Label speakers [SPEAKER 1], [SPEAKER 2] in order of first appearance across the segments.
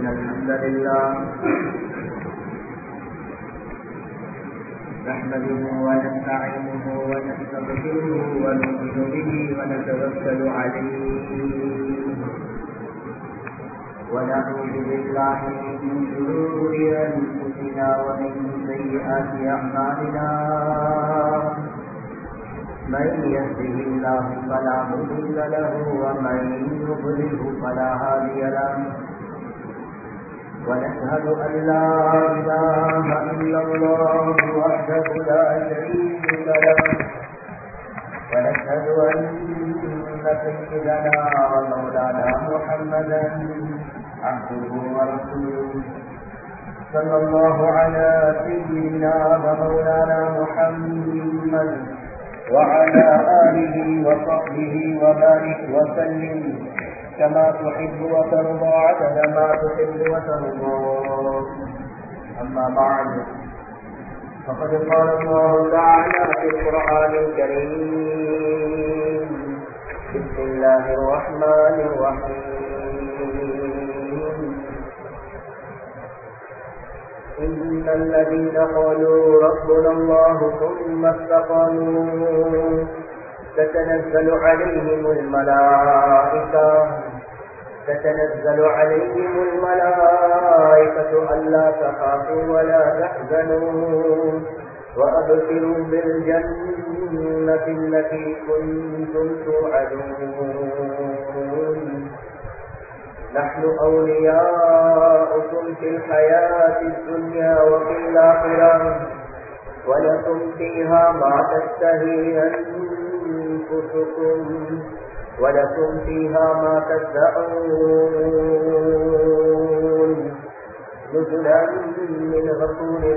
[SPEAKER 1] إن الحمد لله نحمده ونستعينه ونستغفره ونؤمن به ونتوكل عليه ونعوذ بالله من شرور أنفسنا ومن سيئات أعمالنا من يهده الله فلا مضل له ومن يضلله فلا هادي له ونشهد أن لا إله إلا الله وحده لا شريك له ونشهد أن سيدنا ومولانا محمدا عبده ورسوله صلى الله على سيدنا ومولانا محمد وعلى آله وصحبه وبارك وسلم كما تحب وترضى عدد ما تحب وترضى أما بعد فقد قال الله تعالى في القرآن الكريم بسم الله الرحمن الرحيم إن الذين قالوا ربنا الله ثم استقاموا تتنزل عليهم الملائكة تتنزل عليهم الملائكة ألا تخافوا ولا تحزنوا وأبشروا بالجنة التي كنتم توعدون نحن أولياؤكم في الحياة الدنيا وفي الآخرة ولكم فيها ما تشتهي أنفسكم ولكم فيها ما تدعون نزلا من غفور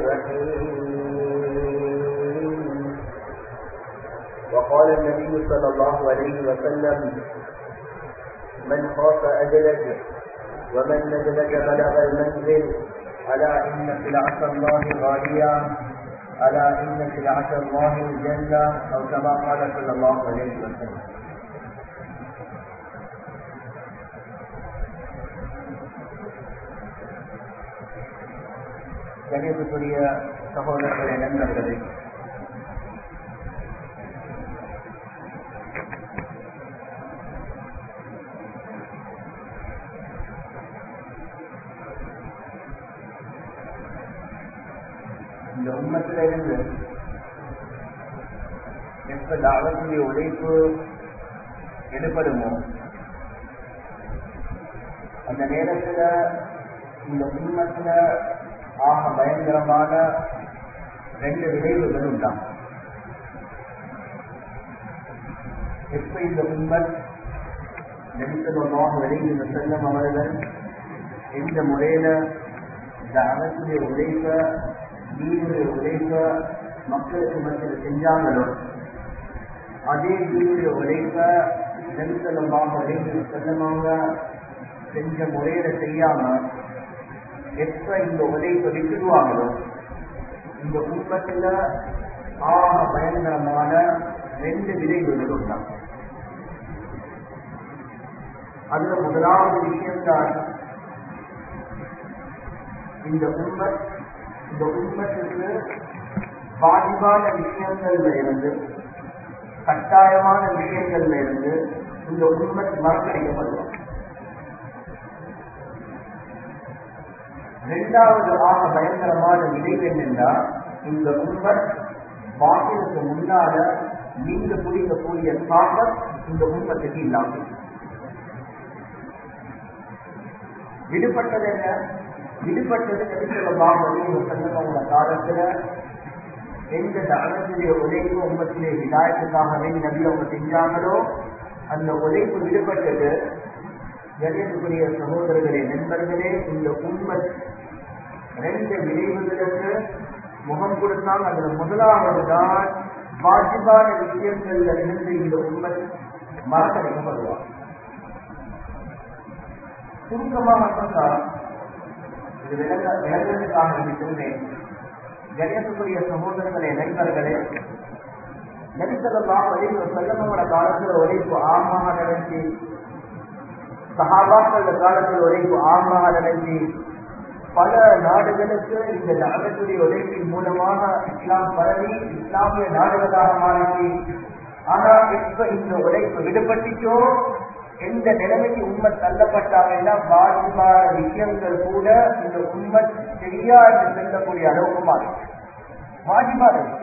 [SPEAKER 1] رحيم وقال النبي صلى الله عليه وسلم من خاف أدلج ومن ندلج بلغ المنزل ألا إن سلعة الله غالية ألا إن سلعة الله الجنة أو كما قال صلى الله عليه وسلم கணியத்துக்குரிய சகோதரர்களை நண்பர்களே இந்த உண்மத்தில இருந்து எப்ப தாவத்துடைய உழைப்பு எடுபடுமோ அந்த நேரத்துல இந்த உண்மத்துல ஆக பயங்கரமான ரெண்டு விளைவுகள் உண்டாம் எப்ப இந்த உண்மை நெருக்கமாக வெளியில் செல்லும் அவர்கள் எந்த முறையில இந்த அரசுடைய உழைப்ப நீருடைய உழைப்ப மக்களுக்கு மத்தியில் செஞ்சாங்களோ அதே நீருடைய உழைப்ப நெருக்கமாக வெளியில் செல்லமாக செஞ்ச முறையில செய்யாம எப்ப இந்த உழைப்பை விட்டுடுவாங்களோ இந்த உண்மத்துல ஆக பயங்கரமான ரெண்டு விளைவுகள் உண்டாம் அதுல முதலாவது விஷயம்தான் இந்த உண்மை இந்த உண்மத்துக்கு பாதிவான விஷயங்கள்ல இருந்து கட்டாயமான விஷயங்கள்ல இருந்து இந்த உண்மை மறக்கடிக்கப்படுவோம் இரண்டாவது ஆக பயங்கரமான விளைவு என்னென்றா இந்த உண்மை பாட்டிலுக்கு முன்னால நீங்க குடிக்கக்கூடிய சாபத் இந்த உண்மத்துக்கு இல்லாமல் விடுபட்டது என்ன விடுபட்டது நபிசல்லாஹு செல்லவங்க காலத்துல எந்த தகவலுடைய உழைப்பு உண்மத்திலே விதாயத்துக்காக வேண்டி நபி அவங்க செஞ்சாங்களோ அந்த உழைப்பு விடுபட்டது கணேசக்குரிய சகோதரர்களே நண்பர்களே இந்த உண்மை ரெண்டு விளைவுகளுக்கு முகம் கொடுத்தாங்க அதுல முதலாவது தான் வாஜிபான விஷயங்கள்ல இருந்து இந்த உண்மை மறக்கடிக்கப்படுவார் சுருக்கமாக சொன்னா இது விளங்க விளங்குறதுக்காக வேண்டி சொன்னேன் கணேசக்குரிய சகோதரர்களே நண்பர்களே நபிசல்லாம் வழிவு செல்லமோட காலத்துல உழைப்பு ஆமாக நடந்துச்சு சகாபாக்கள காலத்தில் உழைப்பு ஆமாக நினைச்சு பல நாடுகளுக்கு இந்த நகரத்துடைய உழைப்பின் மூலமாக இஸ்லாம் பரவி இஸ்லாமிய நாடுகளாக மாறிச்சு ஆனா இப்ப இந்த உழைப்பு விடுபட்டுச்சோ எந்த நிலைமைக்கு உண்மை தள்ளப்பட்டாங்கன்னா பாதிமான விஷயங்கள் கூட இந்த உண்மை சரியா என்று சொல்லக்கூடிய அளவுக்கு மாறி வாஜிபா இருக்கு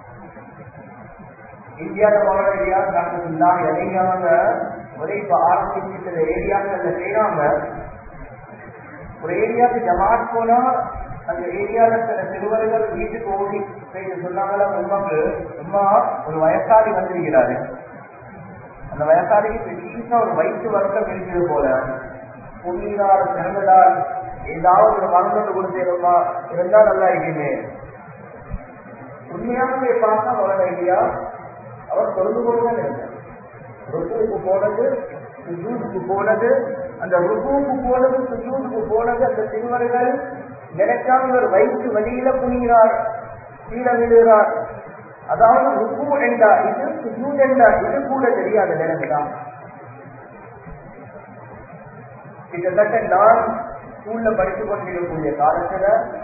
[SPEAKER 1] இந்தியாவில் போற ஏரியா டாக்டர் இளைஞவங்க உழைப்பு ஆரம்பிச்சு சில ஏரியாக்கள்ல செய்யறாங்க ஒரு ஏரியாவுக்கு ஜமாத் போனா அந்த ஏரியால சில சிறுவர்கள் வீட்டுக்கு ஓடி போயிட்டு சொன்னாங்களா உமாக்கு உமா ஒரு வயசாளி வந்திருக்கிறாரு அந்த வயசாளிக்கு பெரிய ஒரு வயிற்று வருத்தம் இருக்கிறது போல புண்ணியால் பிறந்ததால் ஏதாவது ஒரு மருந்து கொடுத்தேருமா இருந்தா நல்லா இருக்கீங்க உண்மையாகவே பார்த்தா வர இல்லையா அவர் தொடர்ந்து கொண்டு ருக்குவுக்கு போனது சுஜூதுக்கு போனது அந்த ருக்குவுக்கு போனது சுஜூதுக்கு போனது அந்த சிறுவர்கள் நினைக்காம இவர் வயிற்று வழியில புனிகிறார் கீழே விழுகிறார் அதாவது ருக்கு என்றா இது சுஜூத் என்றா இது கூட தெரியாத நிலைமைதான் கிட்டத்தட்ட நான் ஸ்கூல்ல படித்துக் கொண்டிருக்கக்கூடிய காலத்துல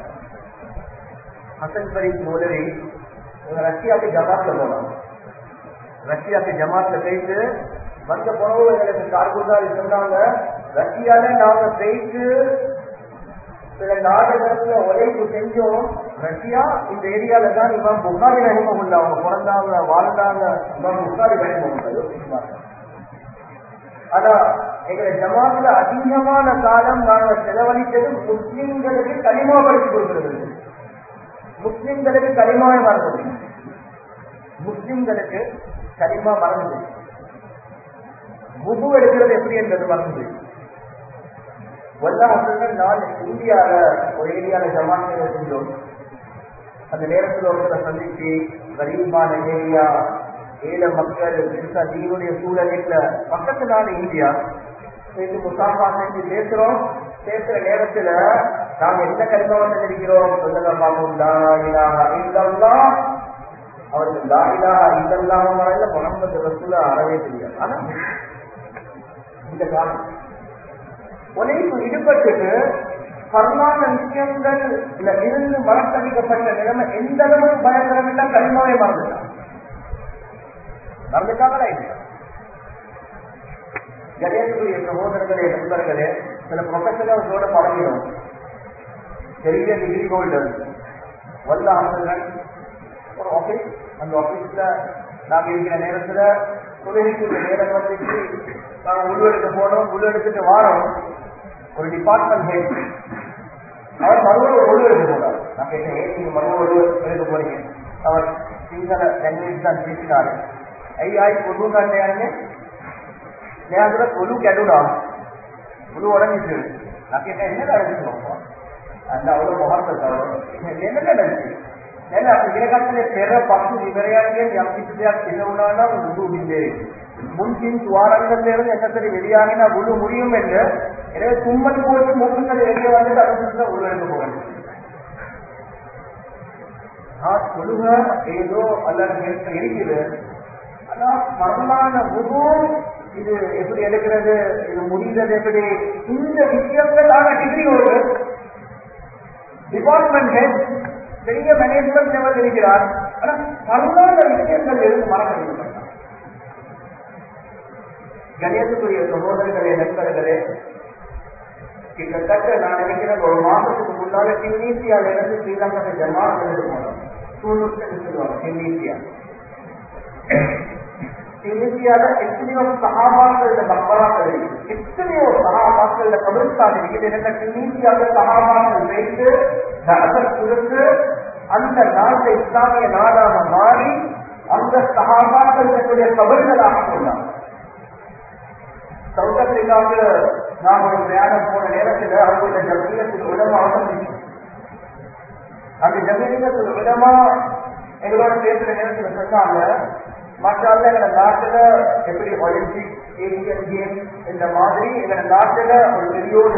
[SPEAKER 1] ஹசன் பரீத் மோலவி ரஷ்யாவுக்கு ஜமாத்ல போனோம் ரஷ்யாவுக்கு ஜமாத்ல போயிட்டு வந்த போனவங்க எங்களுக்கு கார்குதாரி சொன்னாங்க ரஷ்யால நாங்க போயிட்டு சில நாடுகள்ல உழைப்பு செஞ்சோம் ரஷ்யா இந்த ஏரியால தான் இவன் புகாரி ரஹிமகுல்லா அவங்க பிறந்தாங்க வாழ்ந்தாங்க இவன் புகாரி ரஹிமகுல்லா ஆனா எங்களை ஜமாத்துல அதிகமான காலம் நாங்க செலவழித்தது முஸ்லிம்களுக்கு களிமா படித்து கொடுக்கிறது முஸ்லிம்களுக்கு களிமாவை மறந்தது முஸ்லிம்களுக்கு களிமா மறந்தது முகு எடுக்கிறது எப்படி என்பது மறந்தது ஒல்லாம் நான் இந்தியால ஒரு ஏரியால ஜமாத்துல செஞ்சோம் அந்த நேரத்தில் ஒருத்தரை சந்திச்சு கரீபான ஏரியா ஏழை மக்கள் பெருசா தீனுடைய சூழலில் பக்கத்து நாடு இந்தியா சேர்ந்து முசாஃபா செஞ்சு பேசுறோம் பேசுற நேரத்துல நாங்க எந்த கருமாவை நினைக்கிறோம் சொல்லுங்க பார்ப்போம் இதெல்லாம் அவருக்கு லாயிலா இதெல்லாம் வரல முகமது ரசூலா அறவே தெரியாது ஆனா இந்த காலம் உழைப்பு ஈடுபட்டுட்டு பரவான விஷயங்கள் இருந்து மறக்கடிக்கப்பட்ட நிலைமை எந்த அளவுக்கு பயங்கரமில்லா கனிமாவே மறந்துட்டான் மறந்துட்டாங்களா இல்லையா கணேசனுடைய சகோதரர்களே நண்பர்களே சில ப்ரொஃபஷனல்ஸோட பழகிடும் பெரிய டிகிரி ஹோல்டர் வல்ல ஆசிரியர் ஒரு ஆபீஸ் அந்த ஆபீஸ்ல நாங்க இருக்கிற நேரத்துல தொழிலுக்கு நேரம் வந்துச்சு நாங்க உள்வெடுக்க போனோம் உள்வெடுத்துட்டு வாரோம் ஒரு டிபார்ட்மெண்ட் ஹெட் அவர் மறுபடியும் உள்வெடுக்க போனார் நான் கேட்டேன் ஏன் நீங்க மறுபடியும் எடுக்க போறீங்க அவர் சிங்கள லாங்குவேஜ் தான் பேசினாரு ஐயாய் பொது காட்டையாங்க நேரத்துல பொது கெடுடா பொது உடஞ்சிச்சு நான் கேட்டேன் என்ன நடந்துச்சு அந்த அவ்வளவு முகத்தை என்ன நடந்துச்சு නේද අපි ඉගෙන ගන්නනේ පෙර පසු විවරයන්ගෙන් යම් කිසි දෙයක් කියනවා නම් මුළු හිඳේ මුන් කින් துவாரங்கள் இருந்து என்னத்தடி வெளியாகினா முழு முடியும் என்று எனவே தும்மல் போட்டு முகங்கள் வெளியே வந்துட்டு அதுக்கு உள்ள எடுக்க போகணும் சொல்லுங்க ஏதோ அல்லது இருக்குது ஆனா மரணான முகு இது எப்படி எடுக்கிறது இது முடிகிறது எப்படி இந்த விஷயங்கள் ஆன டிகிரி ஒரு டிபார்ட்மெண்ட் ஹெட் பெரிய மேனேஜ்மெண்ட் லெவல் இருக்கிறார் ஆனா பரவாத விஷயங்கள் இருந்து மறக்கடிக்கப்பட்டார் கணேசத்துடைய சகோதரர்களே நண்பர்களே கிட்டத்தட்ட நான் நினைக்கிறேன் ஒரு மாசத்துக்கு முன்னால டியூனிசியால இருந்து ஸ்ரீலங்கா ஜமா எழுது போனோம் சூழ்நிலை சொல்லுவாங்க டியூனிசியா டியூனிசியால எத்தனையோ சகாபாக்கள் இந்த மக்களாக்கள் இருக்கு எத்தனையோ சகாபாக்கள் இந்த கபிரிஸ்தான் இருக்குது என்ன டியூனிசியால சகாபாக்கள் வைத்து கொடுத்து அந்த நாட்டை இஸ்லாமிய நாடாக மாறி அந்த சகாபாக்களுடைய கபர்களாக கொண்டாங்க சவுத் ஆப்பிரிக்காவுக்கு நாம் ஒரு பிரயாணம் போன நேரத்தில் அவங்களுடைய ஜமீனத்தில் உடம்பு அவசரம் அந்த ஜமீனத்தில் உடமா எங்களோட பேசுற நேரத்தில் சொன்னாங்க மற்றால எங்க நாட்டுல எப்படி ஒலிம்பிக் ஏசியன் கேம் இந்த மாதிரி எங்க நாட்டுல ஒரு பெரிய ஒரு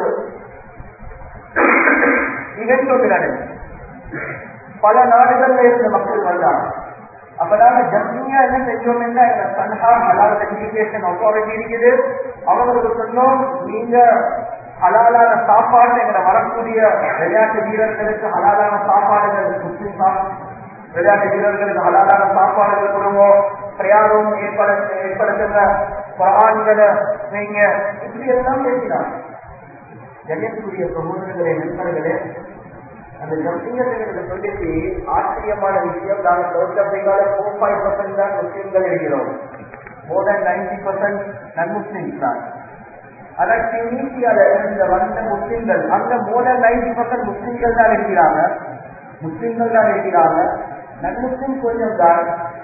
[SPEAKER 1] நிகழ்ச்சி ஒன்று நடந்துச்சு பல நாடுகள்ல இருந்த மக்கள் வந்தாங்க அப்ப நாங்க ஜம்மியா என்ன செஞ்சோம்னா எங்க சன்ஹா ஹலால் சர்டிபிகேஷன் அத்தாரிட்டி இருக்குது
[SPEAKER 2] அவங்களுக்கு சொன்னோம் நீங்க ஹலாலான சாப்பாடு எங்களை வரக்கூடிய விளையாட்டு வீரர்களுக்கு ஹலாலான சாப்பாடுகள் முஸ்லிம் சா- விளையாட்டு வீரர்களுக்கு ஹலாலான சாப்பாடுகள் கொடுவோம் பிரயாணம் ஏற்பட ஏற்படுத்துங்க குரான்களை நீங்க இப்படி எல்லாம் பேசினாங்க கண்ணியத்துக்குரிய சகோதரர்களே நண்பர்களே அந்த ஜம்சிங்கத்தை சொல்லிட்டு ஆச்சரியமான விஷயம் நாங்கள் சவுத் ஆப்பிரிக்கால ஃபோர் ஃபைவ் பர்சன்ட் தான் முஸ்லீம்கள் இருக்கிறோம் more than ninety percent non Muslims தான் ஆனா டியூனிசியால இருந்த வந்த முஸ்லீம்கள் அங்க மோர் தேன் நைன்டி பர்சன்ட் முஸ்லீம்கள் தான் இருக்கிறாங்க முஸ்லீம்கள் தான் இருக்கிறாங்க நன் முஸ்லீம் கொஞ்சம் தான்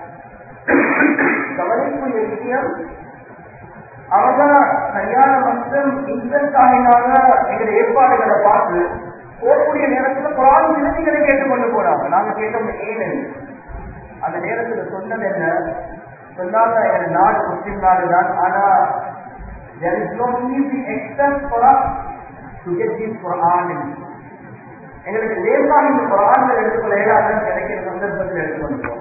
[SPEAKER 2] கவனிக்குரிய விஷயம் அவங்க சரியான மக்கள் இன்சென்ட் ஆகினாங்க எங்களுடைய ஏற்பாடுகளை பார்த்து போகக்கூடிய நேரத்துல குரான் விருதிகளை கேட்டுக்கொண்டு போறாங்க நாங்க கேட்டோம் ஏன் என்று. அந்த நேரத்துல சொன்னது என்ன சொன்னாங்க எங்க நாடு முஸ்லிம் நாடு தான் ஆனா there is no easy access for us to get this Quran in. எங்களுக்கு லேசாக இந்த குரான்கள் எடுத்துக்கொள்ள இயலாதுன்னு கிடைக்கிற சந்தர்ப்பத்தில் எடுத்துக்கொண்டு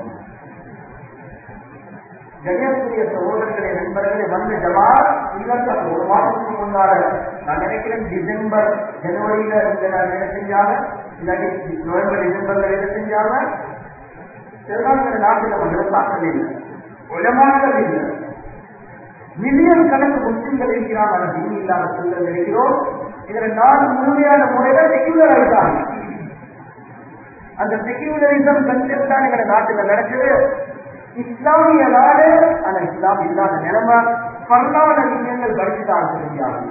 [SPEAKER 2] கண்ணியத்துக்குரிய சகோதரர்களே நண்பர்களே வந்த ஜமாத் ஸ்ரீலங்கா ஒரு மாதத்துக்கு முன்னால நான் நினைக்கிறேன் டிசம்பர் ஜனவரியில இந்த நான் வேலை செஞ்சாங்க இல்லாட்டி நவம்பர் டிசம்பர்ல வேலை செஞ்சாங்க சிறுநாட்கள் நாட்டில் மதரசாக்கள் இல்லை உலமாக்கள் இல்லை மில்லியன் கணக்கு முஸ்லிம்கள் இருக்கிறாங்க ஆனால் தீனி இல்லாத சூழல் இருக்கிறோம் இதுல நாடு முழுமையான முறையில செக்யூலர் ஆயிட்டாங்க அந்த செக்யூலரிசம் கன்செப்ட் தான் எங்க நாட்டுல நடக்குது இஸ்லாமிய நாடு ஆனா இஸ்லாம் இல்லாத நிலைமை பல்லாத விஷயங்கள் படிச்சுட்டாங்க தெரியாது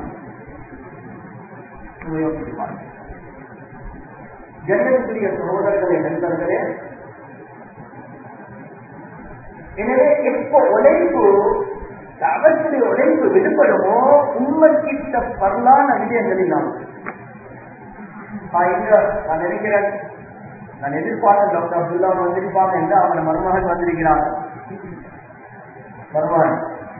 [SPEAKER 2] ஜன்னத்துக்குரிய சகோதரர்களே நண்பர்களே எனவே எப்போ உழைப்பு அவர்களுடைய உழைப்பு விடுபடுமோ உண்மைக்கிட்ட பரலான விஷயங்கள் இல்லாமல் நான் நினைக்கிறேன் நான் எதிர்பார்த்த டாக்டர் அப்துல்லா வந்திருப்பாங்க என்று அவன் மருமகன் வந்திருக்கிறான் மருமகன்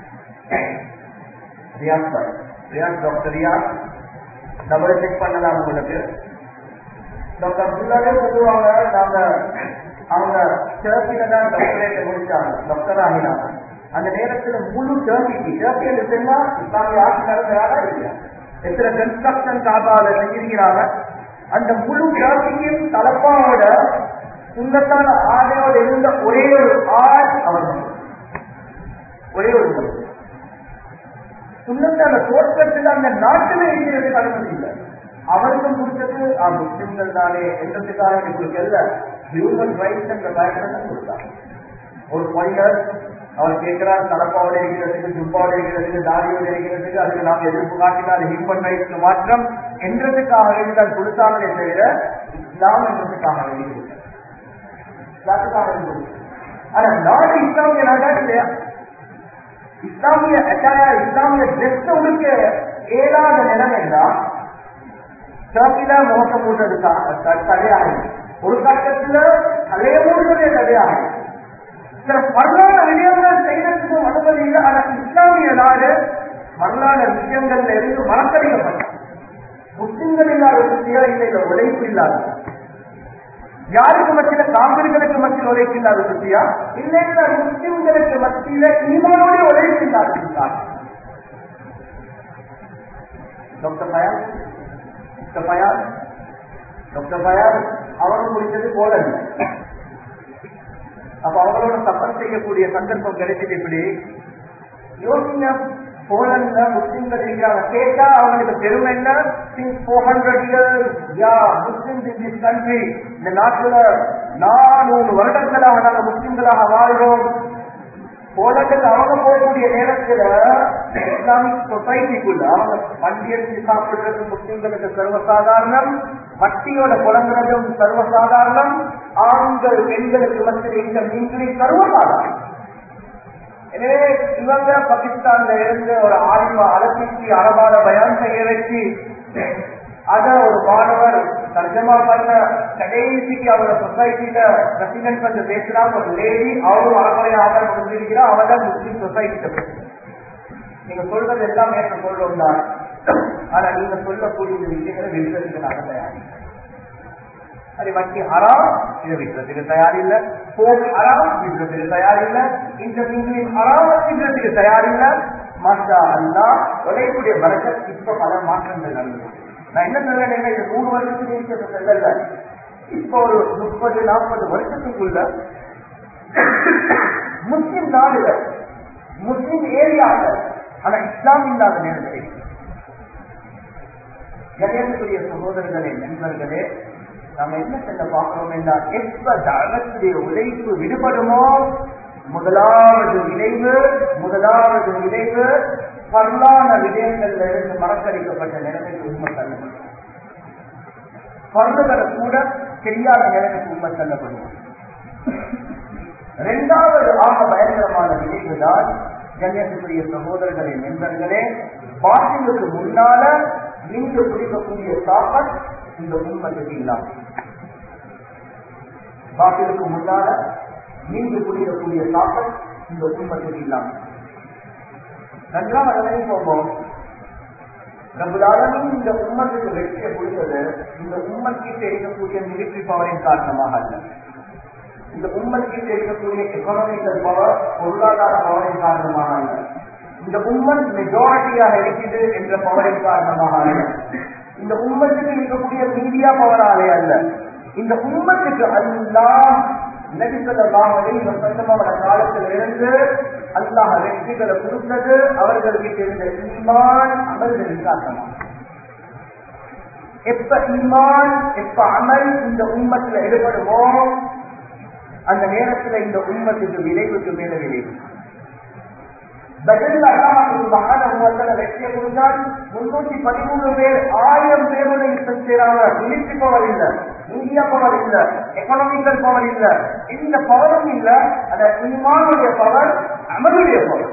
[SPEAKER 2] Riyas sir Riyas doctor Riyas double check பண்ணலாம் உங்களுக்கு டாக்டர் அப்துல்லாவே சொல்லுவாங்க நாங்க அவங்க டர்க்கில தான் டாக்டரேட்டை முடிச்சாங்க டாக்டர் ஆகினாங்க அந்த நேரத்துல முழு டர்க்கிக்கு டர்க்கியில் சொன்னா இஸ்லாமிய ஆட்சி நடந்ததாக இல்லையா எத்தனை கன்ஸ்ட்ரக்ஷன் காபால செஞ்சிருக்கிறாங்க அந்த முழு டர்க்கியும் தலப்பாவோட சுண்ணத்தான ஆடையோட இருந்த ஒரே ஒரு ஆள் அவர் ஒரே ஒரு மனிதன். சுண்ணத்தான தோற்றத்தில் அந்த நாட்டில் இருக்கிறதுக்கு அனுமதி இல்லை அவருக்கும் கொடுத்தது ஆ, முஸ்லிம்கள் தானே என்றதுக்காக எங்களுக்கு அல்ல ஹியூமன் ரைட்ஸ் என்ற பயணத்தை கொடுத்தாங்க ஒரு மனிதர் அவர் கேட்கிறார் தலப்பாவோட இருக்கிறதுக்கு ஜுப்பாவோட இருக்கிறதுக்கு தாடியோட இருக்கிறதுக்கு அதுக்கு நாம் எதிர்ப்பு காட்டினால் ஹியூமன் ரைட்ஸ் மாற்றம் என்றதுக்காக வேண்டிதான் கொடுத்தாங்களே தவிர இஸ்லாம் என்றதுக்காக வேண்டி கொடுத்தாங்க. இஸ்லாத்துக்காக வேண்டி கொடுத்தாங்க. ஆனா நாடு இஸ்லாமிய நாடா இல்லையா இஸ்லாமிய அட்டாயா இஸ்லாமிய ட்ரெஸ் உங்களுக்கு ஏழாத நிலம் என்றால் டர்க்கில முகத்தை மூடுறது தடையாகும் ஒரு கட்டத்துல தலைய மூடுறதே தடையாகும் சில வரலாறு விடயங்கள் செய்யறதுக்கும் அனுமதி இல்லை ஆனா இஸ்லாமிய நாடு வரலாறு விஷயங்கள்ல இருந்து மறக்கடிக்கப்பட்ட முஸ்லிம்கள் இல்லாத சுத்தியா இல்லை இல்ல உழைப்பு இல்லாத யாருக்கு மத்தியில காவிர்களுக்கு மத்தியில் உழைப்பு இல்லாத சுத்தியா இல்லை இல்ல முஸ்லிம்களுக்கு மத்தியில ஈமானோட உழைப்பு இல்லாத சுத்தியா டாக்டர் பயான் டாக்டர் பயான் டாக்டர் பயான் அவரும் முடிச்சது போலந்து அப்ப அவங்களோட சஃபர் செய்யக்கூடிய சந்தர்ப்பம் கிடைச்சது எப்படி யோசிங்க போலண்ட்ல முஸ்லிம்கள் இருக்கிறாங்க கேட்டா அவங்களுக்கு பெருமை என்ன since four hundred years yeah Muslims in this country இந்த நாட்டுல நானூறு வருடங்களாக நாங்க முஸ்லிம்களாக வாழ்றோம் போலண்டில் அவங்க போகக்கூடிய நேரத்துல இஸ்லாமிக் சொசைட்டிக்குள்ள அவங்க வண்டி எடுத்து சாப்பிடுறது முஸ்லிம்களுக்கு சர்வசாதாரணம் வட்டியோட புலங்குறதும் சர்வசாதாரணம் ஆண்கள் பெண்களுக்கு மத்தியில் இந்த மீன்களில் சர்வசாதாரணம் எனவே இவங்க பாகிஸ்தான்ல இருந்து ஒரு ஆய்வு அலப்பிச்சு அரபாத பயான் செய்ய வச்சு அத ஒரு மாணவர் தர்ஜமா பண்ண கடைசிக்கு அவரோட சொசைட்டில பிரசிடென்ட் வந்து பேசுறாங்க ஒரு லேடி அவரும் அறமுறை ஆதரவு கொடுத்திருக்கிறா அவட முஸ்லீம் சொசைட்டி நீங்க சொல்றது எல்லாம் ஏற்ற சொல்றோம் தான் ஆனா நீங்க சொல்லக்கூடிய இந்த விஷயங்களை விடுறதுக்கு நாங்க தயார் அது வட்டி ஹராம் இதை விடுறதுக்கு தயார் இல்ல போக் ஹராம் விடுறதுக்கு தயார் இல்ல இந்த மீன்களின் ஹராம் விடுறதுக்கு தயார் இல்ல மாஷா அல்லா உழைப்புடைய வரக்கத் இப்ப பல மாற்றங்கள் நடந்தது நான் என்ன சொல்றேன் இது மூணு வருஷத்துக்கு இருக்கிற செல்லல இப்ப ஒரு முப்பது நாற்பது வருஷத்துக்குள்ள முஸ்லிம் நாடுகள் முஸ்லிம் ஏரியாக்கள் ஆனா இஸ்லாம் இல்லாத நேரத்தில் கணேசனுடைய சகோதரர்களே நண்பர்களே நாம என்ன செல்ல பார்க்கிறோம் என்றால் எப்ப தளத்துடைய உழைப்பு விடுபடுமோ முதலாவது விளைவு முதலாவது விளைவு பல்லான விடயங்கள்ல இருந்து மறக்கடிக்கப்பட்ட நிலைமைக்கு உண்மை தள்ளப்படும் பருவங்களை கூட தெரியாத நிலைமைக்கு உண்மை தள்ளப்படுவோம் இரண்டாவது ஆக பயங்கரமான விளைவுதான் கண்ணியத்துக்குரிய சகோதரர்களே நண்பர்களே பாட்டிலுக்கு முன்னால நீங்க குடிக்கக்கூடிய தாக்கத் இந்த உண்மத்துக்கு இல்லாம பாட்டிலுக்கு முன்னால நீங்க குடிக்கக்கூடிய தாக்கத் இந்த உண்மத்துக்கு இல்லாம நன்றாக நினைவு போவோம் நம்மளாலும் இந்த உண்மத்துக்கு வெற்றியை கொடுத்தது இந்த உண்மத்திற்கு இருக்கக்கூடிய மிலிட்ரி பவரின் காரணமாக அல்ல இந்த உண்மத்திற்கு இருக்கக்கூடிய எக்கனாமிக்கல் பவர் பொருளாதார பவரின் காரணமாக அல்ல இந்த உம்மன் மெஜாரிட்டியாக இருக்குது என்ற பவரின் காரணமாக அல்ல இந்த உம்மத்துக்கு இருக்கக்கூடிய மீடியா பவராலே அல்ல இந்த உம்மத்துக்கு அல்லாஹ் நபிசல்லாமலே இவர் சொந்தமான காலத்தில் இருந்து அல்லாஹ் வெற்றிகளை கொடுத்தது அவர்களுக்கு இருந்த ஈமான் அமல்களின் காரணமாக எப்ப ஈமான் எப்ப அமல் இந்த உம்மத்தில் ஈடுபடுமோ அந்த நேரத்தில் இந்த உம்மத்துக்கு விளைவுக்கு மேல விளைவு பதில் அல்லாஹ் வெற்றியை கொடுத்தால் முன்னூத்தி பதிமூணு பேர் ஆயிரம் பேரோட யுத்தம் செய்யறாங்க மிலிட்ரி பவர் இல்ல இந்தியா பவர் இல்ல எக்கனாமிக்கல் பவர் இல்ல இந்த பவரும் இல்ல அந்த இமானுடைய பவர் அமலுடைய பவர்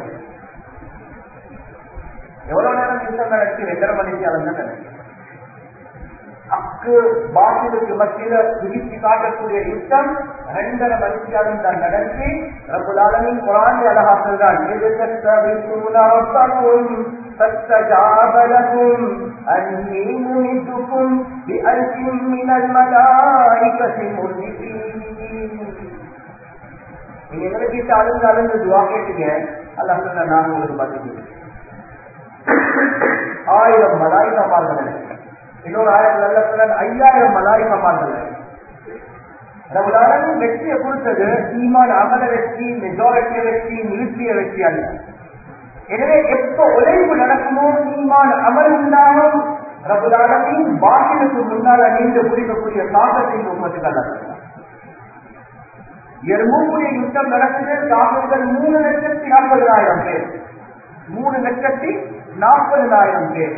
[SPEAKER 2] எவ்வளவு நேரம் யுத்தம் நடத்தி ரெண்டரை மணிக்கு அளந்து அக்கு பாசிலுக்கு மத்தியில பிரித்து காட்டக்கூடிய யுத்தம் ரெண்டரை மணிக்காலும் தான் நடத்தி ரபுலாலமின் குரான் அழகா சொல்றான் فاستجاب لهم أني ممدكم بألف من الملائكة مردفين நீங்க எங்களுக்கு அழுந்து அழுந்து துவா கேட்டீங்க அல்ல சொல்ல நான் உங்களுக்கு பதில் ஆயிரம் மலாய்க்கமார்கள் இன்னொரு ஆயிரம் நல்ல சொல்ல ஐயாயிரம் மலாய்க்கமார்கள் நம்மளாலும் வெற்றியை கொடுத்தது ஈமான் அமல வெற்றி மெஜாரிட்டிய வெற்றி மிலிட்ரிய வெற்றி அல்ல எனவே எப்ப உழைப்பு நடக்குமோ ஈமான் அமல் உண்டாகும் ரபுலாலத்தையும் பாட்டிலுக்கு முன்னால நீண்டு குடிக்கக்கூடிய தாக்கத்தை உண்மத்துக்கு அல்ல எருமூக்குடைய யுத்தம் நடக்குது தாக்குதல் மூணு லட்சத்தி நாற்பதாயிரம் பேர் மூணு லட்சத்தி நாற்பதாயிரம் பேர்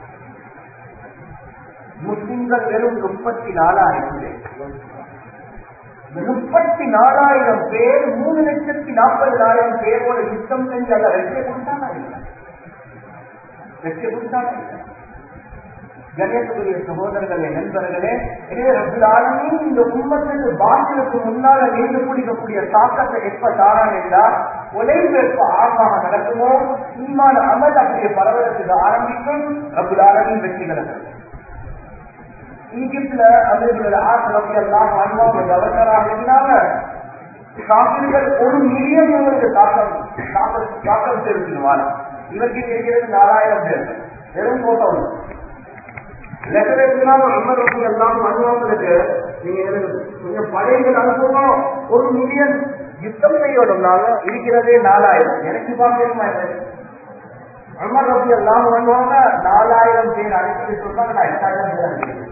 [SPEAKER 2] முஸ்லிம்கள் வெறும் முப்பத்தி நாலாயிரம் பேர் முப்பத்தி நாலாயிரம் பேர் மூணு லட்சத்தி நாற்பதாயிரம் பேரோட யுத்தம் செஞ்சு அல்ல வெற்றி கொடுத்தாங்க வெற்றி கொடுத்தாங்க கணேசனுடைய சகோதரர்களே நண்பர்களே எனவே ரபுல்லாலுமே இந்த உண்மத்துக்கு பாட்டிலுக்கு முன்னால நீண்டு குடிக்கக்கூடிய தாக்கத்தை எப்ப தாரான் என்றால் உழைப்பு எப்ப ஆர்வமாக நடக்குமோ ஈமான அமல் அப்படியே பரவலத்துக்கு ஆரம்பிக்கும் ரபுல்லாலுமே வெற்றி கிடக்கும் ஈஜிப்ட்ல அமீர்கள் ஆசிரமி எல்லாம் அனுபவம் கவர்னராக இருந்தாங்க காப்பீடுகள் ஒரு மில்லியன் இவருக்கு தாக்கம் தாக்கம் தாக்கம் தெரிவிக்கணும் இவருக்கு இருக்கிறது நாலாயிரம் பேர் வெறும் போட்டோ லெட்டர் எழுதினாலும் அமர் ரசி எல்லாம் அனுபவங்களுக்கு நீங்க எனக்கு கொஞ்சம் படைகள் அனுபவம் ஒரு மில்லியன் யுத்தம் செய்யணும்னால இருக்கிறதே நாலாயிரம் எனக்கு பார்க்கணுமா அமர் ரசி எல்லாம் பண்ணுவாங்க நாலாயிரம் பேர் அனுப்பி சொன்னாங்க நான் எட்டாயிரம் பேர் அனுப்பிடுவேன்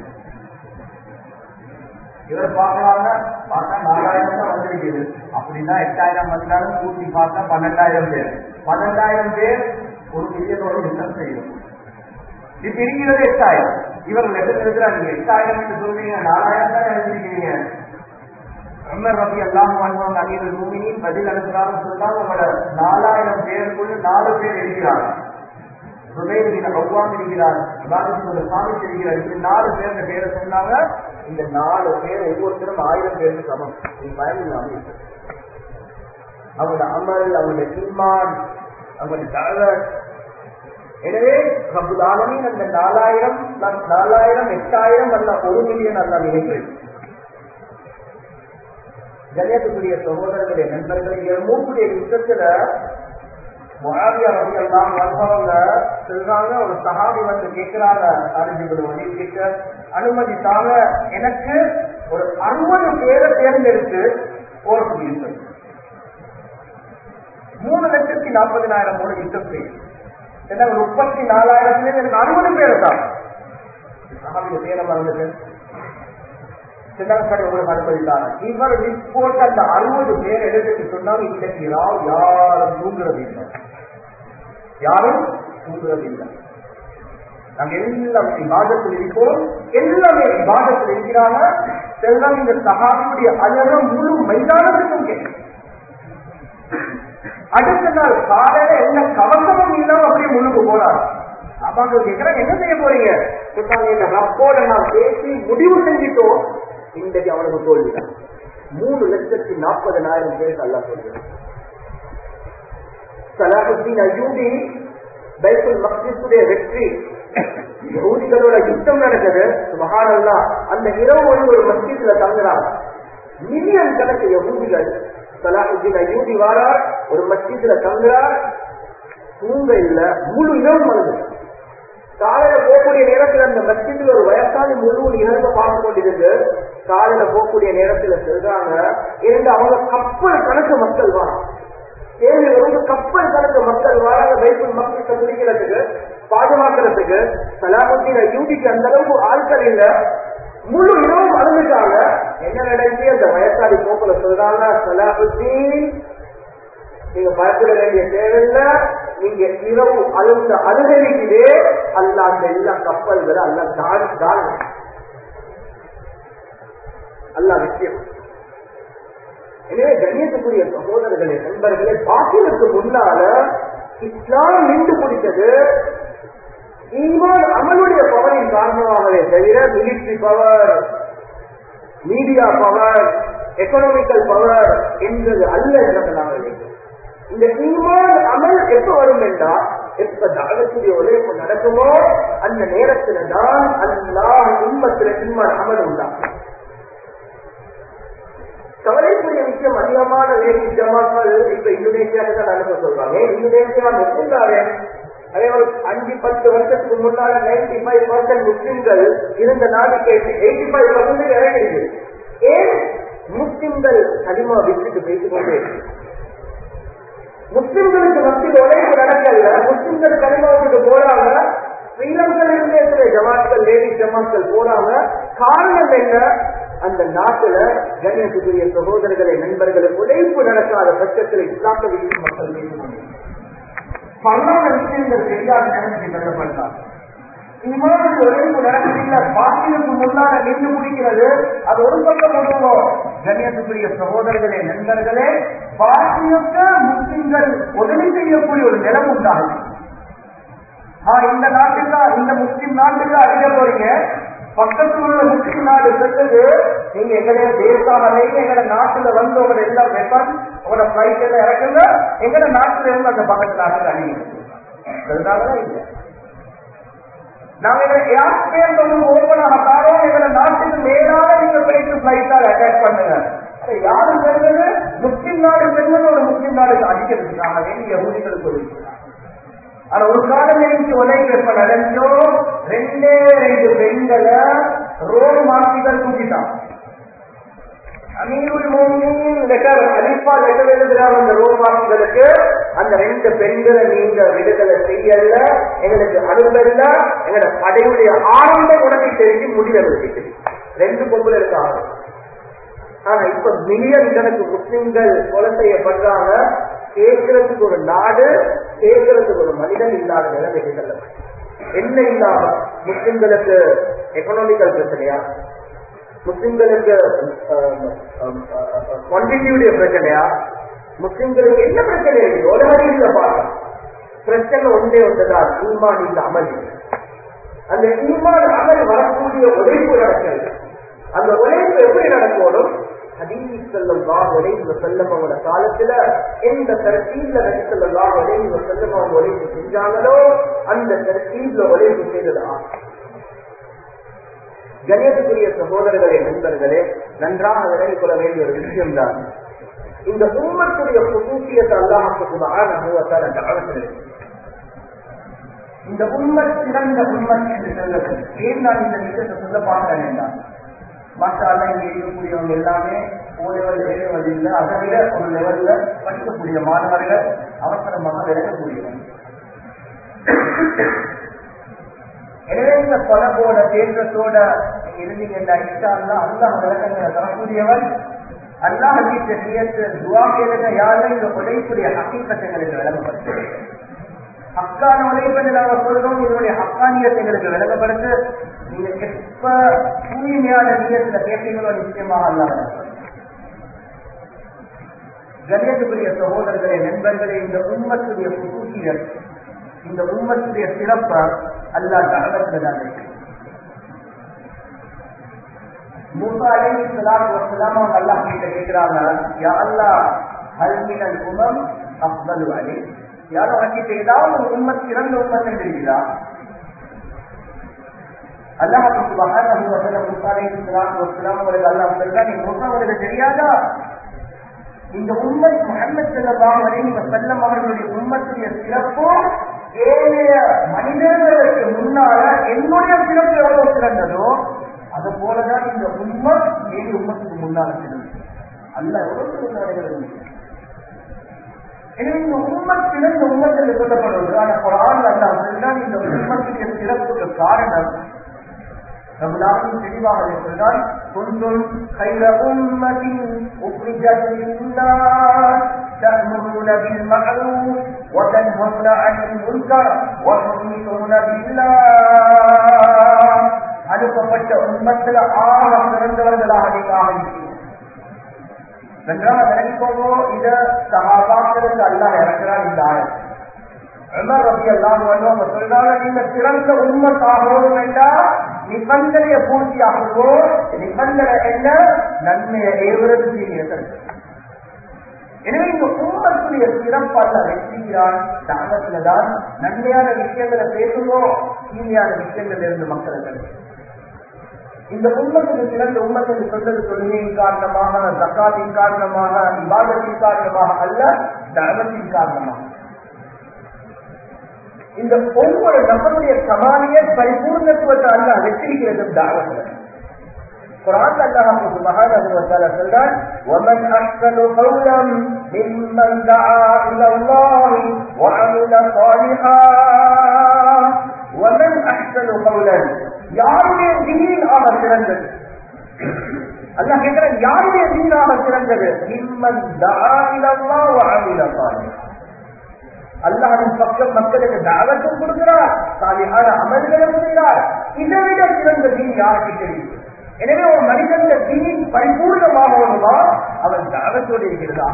[SPEAKER 2] இவர் பார்க்கலாங்க பார்த்தா நாலாயிரம் தான் வந்திருக்குது அப்படின்னா எட்டாயிரம் வந்தாலும் கூட்டி பார்த்தா பன்னெண்டாயிரம் பேர் பன்னெண்டாயிரம் பேர் ஒரு மில்லியனோட யுத்தம் செய்யும் இப்ப இருக்கிறது எட்டாயிரம் இவர் லெட்டர் எழுதுறாங்க எட்டாயிரம் என்று சொல்றீங்க நாலாயிரம் தான் எழுதிருக்கீங்க அமர் ரபி எல்லாம் வாழ்வாங்க அமீர் பூமியின் பதில் அனுப்புறாங்க சொன்னா உங்களோட நாலாயிரம் பேருக்குள்ள நாலு பேர் இருக்கிறாங்க சுபேரின் அவ்வாம் இருக்கிறார் ஒரு சாமி இருக்கிறார் இப்படி நாலு பேர் பேரை சொன்னாங்க இந்த நாலு பேர் ஒவ்வொருத்தரும் ஆயிரம் பேருக்கு சமம் நீ பயம் இல்லாம அவங்களோட அமல் அவங்களுடைய ஈமான் அவங்களுடைய தகவல் எனவே ரபுல் ஆலமின் அந்த நாலாயிரம் நாலாயிரம் எட்டாயிரம் அல்ல ஒரு மில்லியன் அல்ல நினைக்கிறேன் கணேசத்துடைய சகோதரர்களுடைய நண்பர்களுடைய மூக்குடைய யுத்தத்துல முகாவியா ரவி எல்லாம் வந்தவங்க சொல்றாங்க ஒரு சகாபி வந்து கேட்கிறாங்க அறிஞ்சுபடு வழி கிட்ட அனுமதி தாங்க எனக்கு ஒரு அறுபது பேரை தேர்ந்தெடுத்து போறதுக்கு யுத்தம் மூணு லட்சத்தி நாற்பதினாயிரம் மூணு யுத்தம் செய்யும் என்ன முப்பத்தி நாலாயிரத்துல எனக்கு அறுபது பேரை தான் சகாபிய பேரை மறந்துட்டு சின்னக்கடை ஒரு அனுமதித்தாங்க இவர் ரிப்போர்ட் அந்த அறுபது பேர் எடுத்துட்டு சொன்னாங்க இன்னைக்கு ராவ் யாரும் தூங்குறது இல்லை யாரும் தூங்குறது இல்லை நாங்க எல்லாம் விவாதத்தில் இருக்கோம் எல்லாமே விவாதத்தில் இருக்கிறாங்க செல்வம் இந்த சகாபியுடைய அழகம் முழு மைதானத்துக்கும் கேட்கும் அடுத்த நாள் காலையில என்ன கவசமும் இல்லாம அப்படியே முழுக்க போனார் அவங்க கேட்கிறாங்க என்ன செய்ய போறீங்க சொன்னாங்க இந்த ரப்போட நான் பேசி முடிவு செஞ்சிட்டோம் இன்றைக்கு அவனுக்கு தோல்விதான் மூணு லட்சத்தி நாற்பதனாயிரம் பேர் நல்லா சொல்றாங்க சலாஹுத்தீன் அயூபி பைபிள் மக்சித்துடைய வெற்றி யகூதிகளோட யுத்தம் நடக்குது மகானல்லா அந்த இரவு ஒரு ஒரு மஸ்ஜித்ல தங்குறாங்க மில்லியன் கணக்கு யகூதிகள் சலாஹுத்தீன் அயூபி வாரார் ஒரு மஸ்ஜித்ல தங்குறார் தூங்க இல்ல முழு இரவு மருந்து காலையில போகக்கூடிய நேரத்தில் அந்த மஸ்ஜித்ல ஒரு வயசான முழு நிகழ்வை பார்த்து கொண்டிருந்து காலையில போகக்கூடிய நேரத்துல சொல்றாங்க இரண்டு அவங்க கப்பல் கணக்கு மக்கள் வராங்க கேள்வி வந்து கப்பல் கணக்கு மக்கள் வராங்க பைபிள் மக்களுக்கு பிடிக்கிறதுக்கு பாதுகாக்கிறதுக்கு சலாமுத்தின் யூடிக்கு அந்த அளவுக்கு ஆட்கள் இல்ல முழு இரவும் அழுந்துட்டாங்க என்ன நடந்துச்சு அந்த வயசாடி போக்குல சொல்றாங்க சலாமுத்தீன் நீங்க பயப்பட வேண்டிய தேவையில்ல நீங்க இரவு அழுந்த அழுகலிக்குதே அல்ல அந்த எல்லா கப்பல்களை அல்ல தாடி தாடி அல்ல விஷயம் எனவே கண்ணியத்துக்குரிய சகோதரர்களே நண்பர்களே பாக்கிலுக்கு முன்னால இஸ்லாம் நின்று பிடித்தது ஈமான் அமலுடைய பவரின் காரணமாகவே தவிர military power media power economical power என்பது அல்ல என்று நாங்கள் இந்த ஈமான் அமல் எப்ப வரும் என்றால் எப்ப தாகக்கூடிய உழைப்பு நடக்குமோ அந்த நேரத்துல தான் அல்லாஹ் உண்மத்துல ஈமான் அமல் உண்டாகும் கவலைக்குரிய விஷயம் அதிகமான வேலை ஜமாக்கள் இப்ப இந்தோனேஷியாவுக்கு தான் அனுப்ப சொல்றாங்க இந்தோனேஷியா முஸ்லிம்தாரே அதே ஒரு அஞ்சு பத்து வருஷத்துக்கு முன்னால நைன்டி ஃபைவ் பர்சன்ட் முஸ்லிம்கள் இருந்த நாளைக்கு எயிட்டி ஃபைவ் பர்சன்ட் இறங்கிடுது ஏன் முஸ்லிம்கள் அதிகமா விட்டுட்டு பேசிக் கொண்டே முஸ்லிம்களுக்கு மத்தியில் உழைப்பு நடக்கல முஸ்லிம்கள் கனிமா விட்டு போறாங்க ஸ்ரீலங்கா இருந்தே சில ஜமாத்கள் லேடிஸ் ஜமாத்கள் போறாங்க காரணம் என்ன அந்த நாட்டுல கண்ணியத்துக்குரிய சகோதரர்களை நண்பர்களை உழைப்பு நடக்காத பட்சத்தில் இஸ்லாத்த வீட்டு மக்கள் பல்லாத விஷயங்கள் தெரியாத நிலைமைக்கு தள்ளப்பட்டார் இமானுடைய உழைப்பு நடக்கவில்லை பாக்கிலுக்கு முன்னால நின்று முடிக்கிறது அது ஒரு பக்கம் விடுவோம் கண்ணியத்துக்குரிய சகோதரர்களே நண்பர்களே பாக்கிலுக்கு முஸ்லிம்கள் உதவி செய்யக்கூடிய ஒரு நிலம் உண்டாகும் இந்த நாட்டுல இந்த முஸ்லிம் நாட்டுல அறிய போறீங்க பக்கத்தில் உள்ள முஸ்லிம் நாடு சென்றது நீங்க எங்களுடைய தேசாவரை எங்களோட நாட்டுல வந்து உங்களோட எல்லாம் வெப்பன் உங்களோட பிளைட் எல்லாம் இறக்குங்க எங்களோட நாட்டுல இருந்து அந்த பக்கத்து நாட்டுல அணியுங்க இல்லை நாங்க ஏர்ஸ்பேஸ் வந்து ஓபன் ஆக தாரோம் எங்களோட நாட்டுக்கு மேலாக நீங்க போயிட்டு பிளைட்டால் அட்டாக் பண்ணுங்க யாரும் பெறுவது முஸ்லிம் நாடு பெறுவது ஒரு முஸ்லிம் நாடுக்கு அடிக்கிறதுக்காக வேண்டிய ஊழிகளுக்கு ஒதுக்கிறாங்க ஆனா ஒரு காலம் எனக்கு உலக எப்ப நடந்தோ ரெண்டே ரெண்டு பெண்களை ரோடு மாற்றிகள் தூக்கிட்டான் அமீருல் மோமின் லெட்டர் அலிஃபா லெட்டர் எழுதுறாங்க அந்த ரோடு மாற்றிகளுக்கு அந்த ரெண்டு பெண்களை நீங்க விடுதலை செய்யல எங்களுக்கு அனுப்பல எங்களோட படையுடைய ஆரம்ப உடனே தெரிஞ்சு முடிவெடுத்து ரெண்டு பொம்பளை இருக்காங்க ஆனா இப்ப மில்லியன் கணக்கு முஸ்லிம்கள் கொலை செய்யப்படுறாங்க கேட்கறதுக்கு ஒரு நாடு கேட்கறதுக்கு ஒரு மனிதன் இல்லாத நிலைமைக்கு செல்ல என்ன இல்லாம முஸ்லிம்களுக்கு எக்கனாமிக்கல் பிரச்சனையா முஸ்லிம்களுக்கு குவான்டிட்டியுடைய பிரச்சனையா முஸ்லிம்களுக்கு என்ன பிரச்சனை இருக்கு உலகத்தில் பார்க்கலாம் பிரச்சனை ஒன்றே ஒன்றுதான் ஈமான் இந்த அமல் அந்த ஈமான் அமல் வரக்கூடிய உழைப்பு நடக்கிறது அந்த உழைப்பு எப்படி நடக்கணும் ஹதீஸ் செல்லம் உழைப்பு செல்லம் அவங்களோட காலத்துல எந்த தரத்தீப்ல நபி செல்லம் உழைப்பு செல்லம் அவங்க உழைப்பு செஞ்சாங்களோ அந்த தரத்தீப்ல உழைப்பு செய்ததா கணியத்துக்குரிய சகோதரர்களே நண்பர்களே நன்றாக விலகிக் கொள்ள வேண்டிய ஒரு விஷயம்தான் இந்த உம்மத்துடைய புதூசியத்தை அல்லாஹுக்கு சுபகான தாவத்தில் இந்த உண்மை சிறந்த உண்மை என்று சொல்வது ஏன் நான் இந்த விஷயத்தை சொல்ல பார்க்கிறேன் என்றால் மற்ற இங்க இருக்கக்கூடியவங்க எல்லாமே ஓ லெவல் ஏ லெவல் இல்லை அதை விட ஒரு லெவல்ல படிக்கக்கூடிய மாணவர்கள் அவசரமாக விளக்கக்கூடியவங்க எனவே இந்த கொலபோட தேற்றத்தோட நீங்க இருந்தீங்கன்னா இஷ்டா அல்லா அல்லாஹ் விளக்கங்களை தரக்கூடியவன் அல்லாஹ் வீட்டு நியத்து துவா கேளுங்க யாரும் இந்த உழைப்புடைய ஹக்கீக்கத்தைகளுக்கு விளங்கப்படுத்து ஹக்கான உழைப்பை நாங்க சொல்றோம் இதனுடைய ஹக்கானியத்தை எங்களுக்கு விளங்கப்படுத்து நீங்க எப்ப தூய்மையான நீயத்துல கேட்டீங்களோ நிச்சயமாக அல்ல கணியத்துக்குரிய சகோதரர்களே நண்பர்களே இந்த உண்மத்துடைய புதுசியல் இந்த உண்மத்துடைய சிறப்பை அல்லா தகவல்தான் மூசா அலைஹி ஸலாத்து வஸலாம் அவங்க அல்லாஹ் கிட்ட கேக்குறாங்க யா அல்லாஹ் ஹல் மினல் உமம் அஃதலு அலைஹி யாரோ கிட்ட ஏதாவது ஒரு உம்மத் சிறந்த உம்மத் இருக்கிறா அல்லாஹ் சுப்ஹானஹு வ தஆலா மூசா அலைஹி ஸலாத்து வஸலாம் அவர்கள் அல்லாஹ் சொல்றாங்க நீ மூசா உங்களுக்கு தெரியாதா இந்த உம்மத் முஹம்மது ஸல்லல்லாஹு அலைஹி வஸல்லம் அவர்களுடைய உம்மத்துடைய சிறப்பு ஏழைய மனிதர்களுக்கு முன்னால என்னுடைய சிறப்பு எவ்வளவு சிறந்ததோ அது போலதான் இந்த உம்மத் ஏழு உம்மத்துக்கு முன்னால சிறந்தது அல்ல எவ்வளவு முன்னாடி எனவே இந்த உம்மத் சிறந்த உம்மத்தில் சொல்லப்படுவது ஆனா குரான் அல்ல அதுதான் இந்த உம்மத்துடைய சிறப்புக்கு காரணம் நம்மளாலும் தெளிவாக சொல்றால் குந்தும் خير أمة أخرجت للناس تأمرون بالمعروف وتنهون عن المنكر وتؤمنون بالله அனுப்பப்பட்ட உண்மத்தில் ஆக சிறந்தவர்களாக நீங்களாக இருக்கிறீர்கள் நன்றாக நினைக்கோங்கோ இத சகாபாக்களுக்கு அல்லாஹ் இறக்கிறார் இந்த ஆயம் உமர் ரபி அல்லாஹ் அவங்க சொல்றாங்க நீங்க சிறந்த உண்மத்தாகவும் வேண்டாம் நிபந்தனையை பூர்த்தியாகவோ நிபந்தனை என்ன நன்மையை ஏவுறது செய்கிறது எனவே இந்த உண்மத்துடைய சிறப்பு அல்ல வெற்றிக்கிறான் தாகத்துலதான் நன்மையான விஷயங்களை பேசுவோம் தீமையான விஷயங்கள் இருந்து மக்களுக்கு இந்த உண்மத்துக்கு சிறந்த உண்மத்துக்கு சொன்னது தொழுகையின் காரணமாக தக்காத்தின் காரணமாக விவாதத்தின் காரணமாக அல்ல தர்மத்தின் காரணமாக இந்த ஒவ்வொரு நபருடைய சமானிய பரிபூர்ணத்துவத்தை அல்ல வெற்றிக்கிறது தாவத்தில் குரான் அல்லாஹ் சுப்ஹானஹு வ தஆலா சொல்றான் ومن احسن قولا ممن دعا الى الله وعمل صالحا ومن احسن قولا யாருடைய தீன் ஆக சிறந்தது அல்லாஹ் கேட்கிறான் யாருடைய தீனாக சிறந்தது மிம்மன் தஆ இலா அல்லாஹ் வ அமில சாலிஹா அல்லாஹின் பக்கம் மக்களுக்கு தாவத்தும் கொடுக்கிறார் சாலிஹான அமல்களும் செய்கிறார் இதை விட சிறந்த தீன் யாருக்கு தெரியும் எனவே ஒரு மனிதன் தீன் பரிபூர்ணமாக வருவா அவன் தாவத்தோடு இருக்கிறதா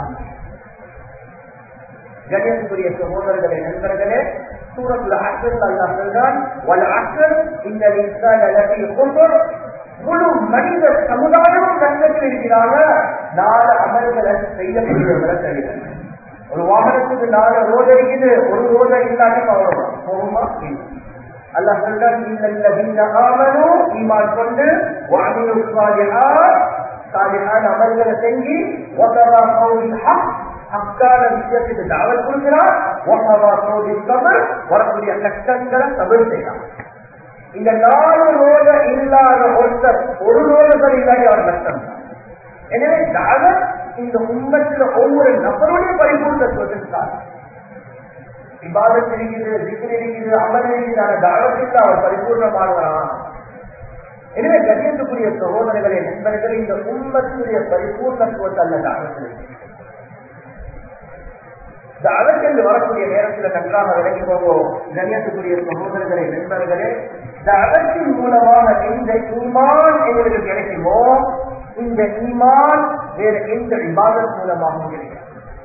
[SPEAKER 2] கணேசனுடைய சகோதரர்களே நண்பர்களே சூரத்துல அக்கல் அல்லா சொல்றான் வல் அக்கல் இந்த முழு மனித சமுதாயமும் நன்மையில் இருக்கிறாங்க நாலு அமல்களை செய்யக்கூடியவர்களை தவிர ஒரு வாகனத்துக்கு நாலு ரோடு இருக்குது ஒரு ரோடு இல்லாட்டி போகணுமா போகுமா அல்லா சொல்றான் ஈமான் கொண்டு சாலிஹான் அமல்களை செஞ்சு ஹக்கான விஷயத்துக்கு தாவல் கொடுக்கிறார் வரக்கூடிய கஷ்டங்களை தவிர செய்யலாம் இந்த நாலு ரோத இல்லாத ஒருத்தர் ஒரு ரோதர்கள் இல்லாட்டி அவர் கஷ்டம் எனவே தாவல் இந்த உண்மத்தில் ஒவ்வொரு நபருடைய பரிபூர்ணத்துவத்திற்காக விவாதம் இருக்குது திக்கு இருக்குது அமல் இருக்குது அந்த தாவத்தில் அவர் பரிபூர்ணமானவரான் எனவே கணியத்துக்குரிய சகோதரர்களே நண்பர்கள் இந்த உண்மத்துடைய பரிபூர்ணத்துவத்தை அல்ல தாவத்தில் இந்த அதற்கென்று வரக்கூடிய நேரத்தில் நன்றாக விலகி போவோம் கணியத்துக்குரிய சகோதரர்களே நண்பர்களே இந்த அதற்கின் மூலமாக எந்த ஈமான் எங்களுக்கு கிடைக்குமோ இந்த ஈமான் வேற எந்த விவாதம் மூலமாகவும் கிடைக்கும்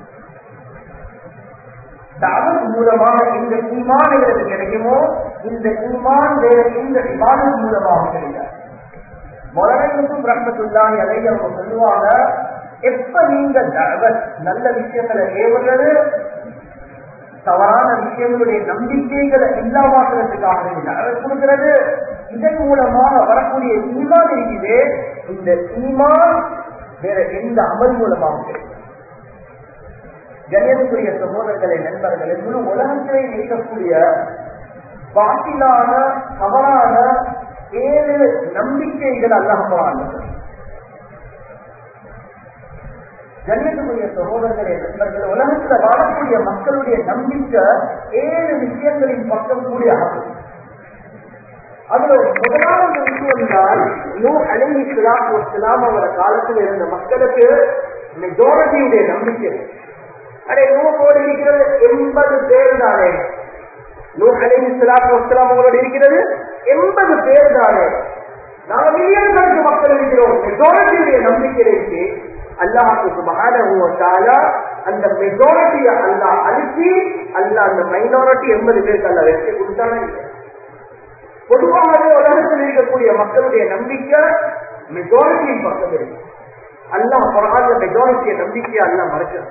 [SPEAKER 2] தாவத் மூலமாக இந்த ஈமான் எங்களுக்கு கிடைக்குமோ இந்த ஈமான் வேற எந்த விவாதம் மூலமாக கிடைக்காது மொழமைக்கும் ரஹமத்துல்லாஹி அதை அவங்க சொல்லுவாங்க எப்ப நீங்க தாவத் நல்ல விஷயங்களை ஏவுறது தவறான விஷயங்களுடைய நம்பிக்கைகளை இல்லாமாக்குறதுக்காக தாவத் கொடுக்கிறது இதன் மூலமாக வரக்கூடிய ஈமான் இருக்குது இந்த ஈமான் வேற எந்த அமல் மூலமாக கிடைக்கும் கணியத்துக்குரிய சகோதரர்களை நண்பர்களை முழு உலகத்திலே இருக்கக்கூடிய பாட்டிலான தவறான ஏழு நம்பிக்கைகள் அல்லாமல் கண்ணியத்துக்குரிய சகோதரர்களே நண்பர்கள் உலகத்துல வாழக்கூடிய மக்களுடைய நம்பிக்கை ஏழு விஷயங்களின் பக்கம் கூடிய ஆகும் அதுல முதலாவது விஷயம் தான் நூ அலங்கி சிலாம் ஒரு சிலாம் அவர காலத்தில் இருந்த மக்களுக்கு மெஜாரிட்டியுடைய நம்பிக்கை அடே நூ போல இருக்கிறது எண்பது பேர் தானே நூ அலங்கி சிலாம் ஒரு சிலாம் அவங்களோட இருக்கிறது எண்பது பேர் தானே நாங்க மில்லியன் கணக்கு மக்கள் இருக்கிறோம் மெஜாரிட்டியுடைய நம்பிக்கை இருக்கு அல்லாஹுக்கு சுபகான அந்த மெஜாரிட்டியை அல்லாஹ் அழிச்சு அல்லாஹ் அந்த மைனாரிட்டி எண்பது பேருக்கு அல்ல வெற்றி கொடுத்தானே பொதுவாகவே உலகத்தில் இருக்கக்கூடிய மக்களுடைய நம்பிக்கை மெஜாரிட்டியின் பக்கம் இருக்கு அல்லாஹ் பரவாயில்ல மெஜாரிட்டிய நம்பிக்கையை அல்லாஹ் மறைக்கிறார்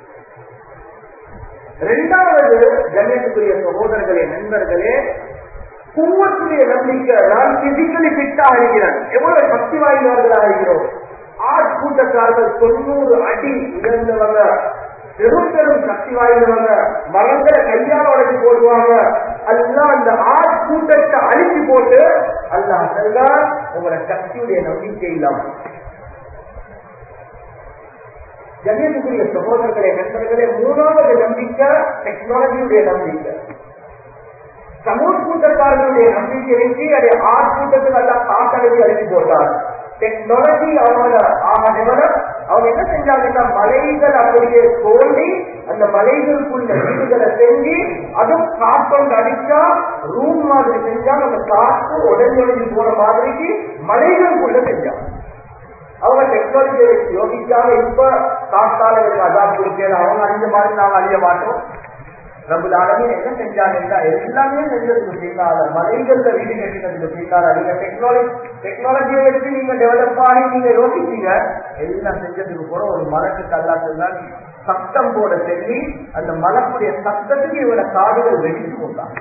[SPEAKER 2] இரண்டாவது கண்ணியத்துக்குரிய சகோதரர்களே நண்பர்களே குவத்துடைய நம்பிக்கை நான் பிசிக்கலி ஃபிட்டாக இருக்கிறேன் எவ்வளவு சக்தி வாய்ந்தவர்களாக இருக்கிறோம் ஆட்கூட்டக்காரர்கள் தொண்ணூறு அடி உயர்ந்தவங்க பெரும் பெரும் சக்தி வாய்ந்தவங்க மரங்களை கையால் உடைச்சு போடுவாங்க அல்லா அந்த ஆட்கூட்டத்தை அழிச்சு போட்டு அல்லா அதெல்லாம் உங்களோட சக்தியுடைய நம்பிக்கை இல்லாம ஜன்யத்துக்குரிய சகோதரர்களே நண்பர்களே மூணாவது நம்பிக்கை டெக்னாலஜியுடைய நம்பிக்கை சமூக கூட்டத்தார்களுடைய நம்பிக்கை இருக்கு அதை ஆறு கூட்டத்துக்கு எல்லாம் காத்தடைச்சு அழிச்சு போட்டார் டெக்னாலஜி அவங்கள ஆக அவங்க என்ன செஞ்சாங்கன்னா மலைகள் அப்படியே தோண்டி அந்த மலைகளுக்குள்ள வீடுகளை செஞ்சு அதுவும் காத்தொண்டு அடிச்சா ரூம் மாதிரி செஞ்சா அந்த காத்து உடஞ்சி உடஞ்சி போற மாதிரிக்கு மலைகளுக்குள்ள செஞ்சாங்க அவங்க டெக்னாலஜியை யோசிக்காம இப்ப காத்தாளர்களுக்கு அதான் கொடுக்கல அவங்க அழிஞ்ச மாதிரி நாங்க அழிய மாட்டோம் பிரபுலாலுமே என்ன செஞ்சாங்கன்னா எல்லாமே செஞ்சதுக்கு பின்னால மலைகள்ல வீடு கட்டினதுக்கு பின்னால நீங்க டெக்னாலஜி டெக்னாலஜியை வச்சு நீங்க டெவலப் ஆகி நீங்க யோசிச்சீங்க எல்லாம் செஞ்சதுக்கு கூட ஒரு மலைக்கு கல்லாத்துல சத்தம் போட சொல்லி அந்த மலக்குடைய சத்தத்துக்கு இவர காடுகள் வெடிச்சு போட்டாங்க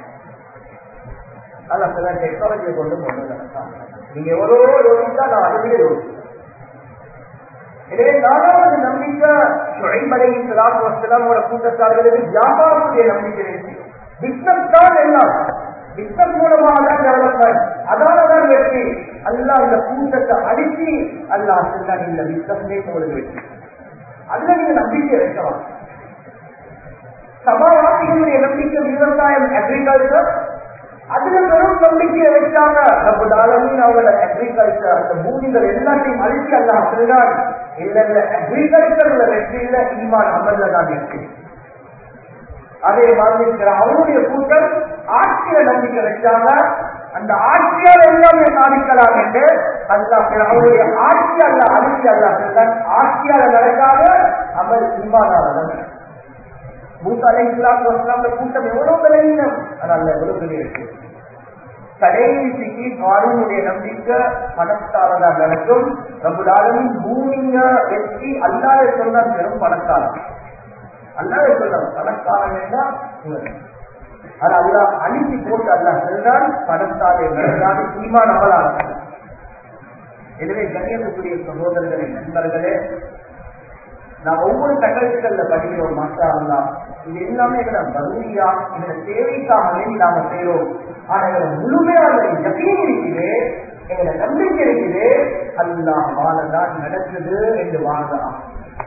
[SPEAKER 2] அதான் டெக்னாலஜியை கொண்டு கொண்டு நீங்க எவ்வளவோ யோசிச்சா நான் அதுவே யோசிச்சேன் எனவே நாலாவது நம்பிக்கை சுழைமலை சலாம் வசலாமோட கூட்டத்தார்களுக்கு வியாபாரத்துடைய நம்பிக்கை இருக்கு பிசினஸ் தான் எல்லாம் பிசினஸ் மூலமாக தான் டெவலப்மெண்ட் அதால தான் வெற்றி அல்ல அந்த கூட்டத்தை அடிச்சு அல்ல சொல்ல இந்த பிசினஸ்லே உங்களுக்கு வெற்றி அதுல நீங்க நம்பிக்கை வைக்கலாம் சபாவாசிகளுடைய நம்பிக்கை விவசாயம் அக்ரிகல்ச்சர் அதுல வெறும் நம்பிக்கையை வச்சாங்க நம்ம நாளமின் அவங்களோட அக்ரிகல்ச்சர் அந்த பூமிகள் எல்லாத்தையும் அழிச்சு அல்ல அப்படிதான் இல்ல இல்ல அக்ரிகல்ச்சர்ல வெற்றி இல்ல ஈமான் அமல்ல தான் வெற்றி அதே மாதிரி அவருடைய கூட்டம் ஆட்சியில நம்பிக்கை வச்சாங்க அந்த ஆட்சியால் எல்லாமே சாதிக்கலாம் என்று அந்த அவருடைய ஆட்சி அல்ல அழிச்சு அல்ல ஆட்சியால நடக்காத அமல் ஈமானால மூசா அலை இஸ்லாம் வஸ்லாம்ல கூட்டம் எவ்வளவு பலவீனம் அதனால எவ்வளவு பெரிய இருக்கு கடைசிக்கு காரூனுடைய நம்பிக்கை பணத்தாரதா நடக்கும் நம்மளாலும் பூமிங்க வெற்றி அல்லாத சொன்னால் பெரும் பணக்காரன் அல்லாத சொன்னார் பணக்காரன் என்றால் அது அல்லா அழிச்சு போட்டு அல்லா சென்றால் பணத்தாலே நடந்தால் ஈமான் அமலாக எனவே கண்ணியத்துக்குரிய சகோதரர்களே நண்பர்களே நான் ஒவ்வொரு தகவல்கள்ல படிக்கிறோம் மாஸ்டா அல்லா இது எல்லாமே எங்களை பருவியா எங்களை தேவைக்காக வேண்டி நாம செய்யறோம் ஆனா எங்களை முழுமையாக யகீன் இருக்குது எங்களை நம்பிக்கை இருக்குது அல்லாஹ் வாழதான் நடக்குது என்று வாழலாம்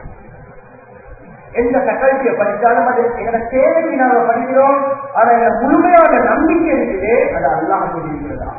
[SPEAKER 2] எந்த கட்டளை படித்தாலும் அது எங்களை தேவைக்கு நாங்க படிக்கிறோம் ஆனா எங்களை முழுமையான நம்பிக்கை இருக்குது அது அல்லாஹ் இருக்கிறதா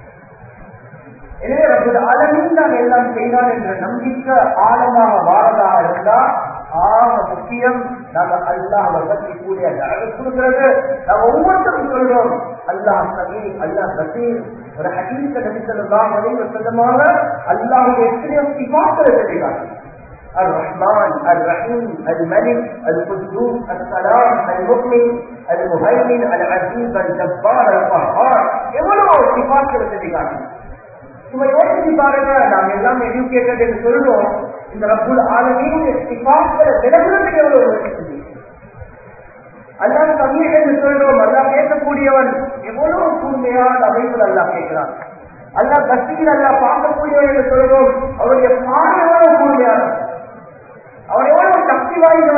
[SPEAKER 2] எனவே ரப்பது அளவில் தான் எல்லாம் செய்தான் என்ற நம்பிக்கை ஆழமாக வாழதாக இருந்தா ஆக முக்கியம் நாங்க அல்லாஹ் பற்றி கூடிய அழகு கொடுக்கிறது நாங்க ஒவ்வொருத்தரும் சொல்றோம் அல்லாஹ் சமீ அல்லாஹ் பசீர் ஒரு ஹதீச நபிசல்லாம் வரைவு சொந்தமாக அல்லாஹுடைய எத்தனையோ சிபாக்களை தெரியாது الرحمن الرحيم الملك القدوس السلام المؤمن المهيمن العزيز الجبار القهار எவ்வளவு சிபாக்கள் தெரியாது சும்மா யோசிச்சு பாருங்க நாங்க எல்லாம் எஜுகேட்டட் என்று சொல்றோம் இந்த ரப்புல் ஆளுமையுடைய சிபாக்களை விலகுறதுக்கு எவ்வளவு முயற்சி அல்லாஹ் சமீர் என்று சொல்றோம் அல்லாஹ் பேசக்கூடியவன் எவ்வளவு கூர்மையான அமைப்பில் அல்லாஹ் கேட்கிறான் அல்லாஹ் பக்தியில் அல்லாஹ் பார்க்கக்கூடியவன் என்று சொல்றோம் அவருடைய பார்வை எவ்வளவு கூர்மையான அவன் எவ்வளவு சக்தி வாய்ந்தவன் என்றதை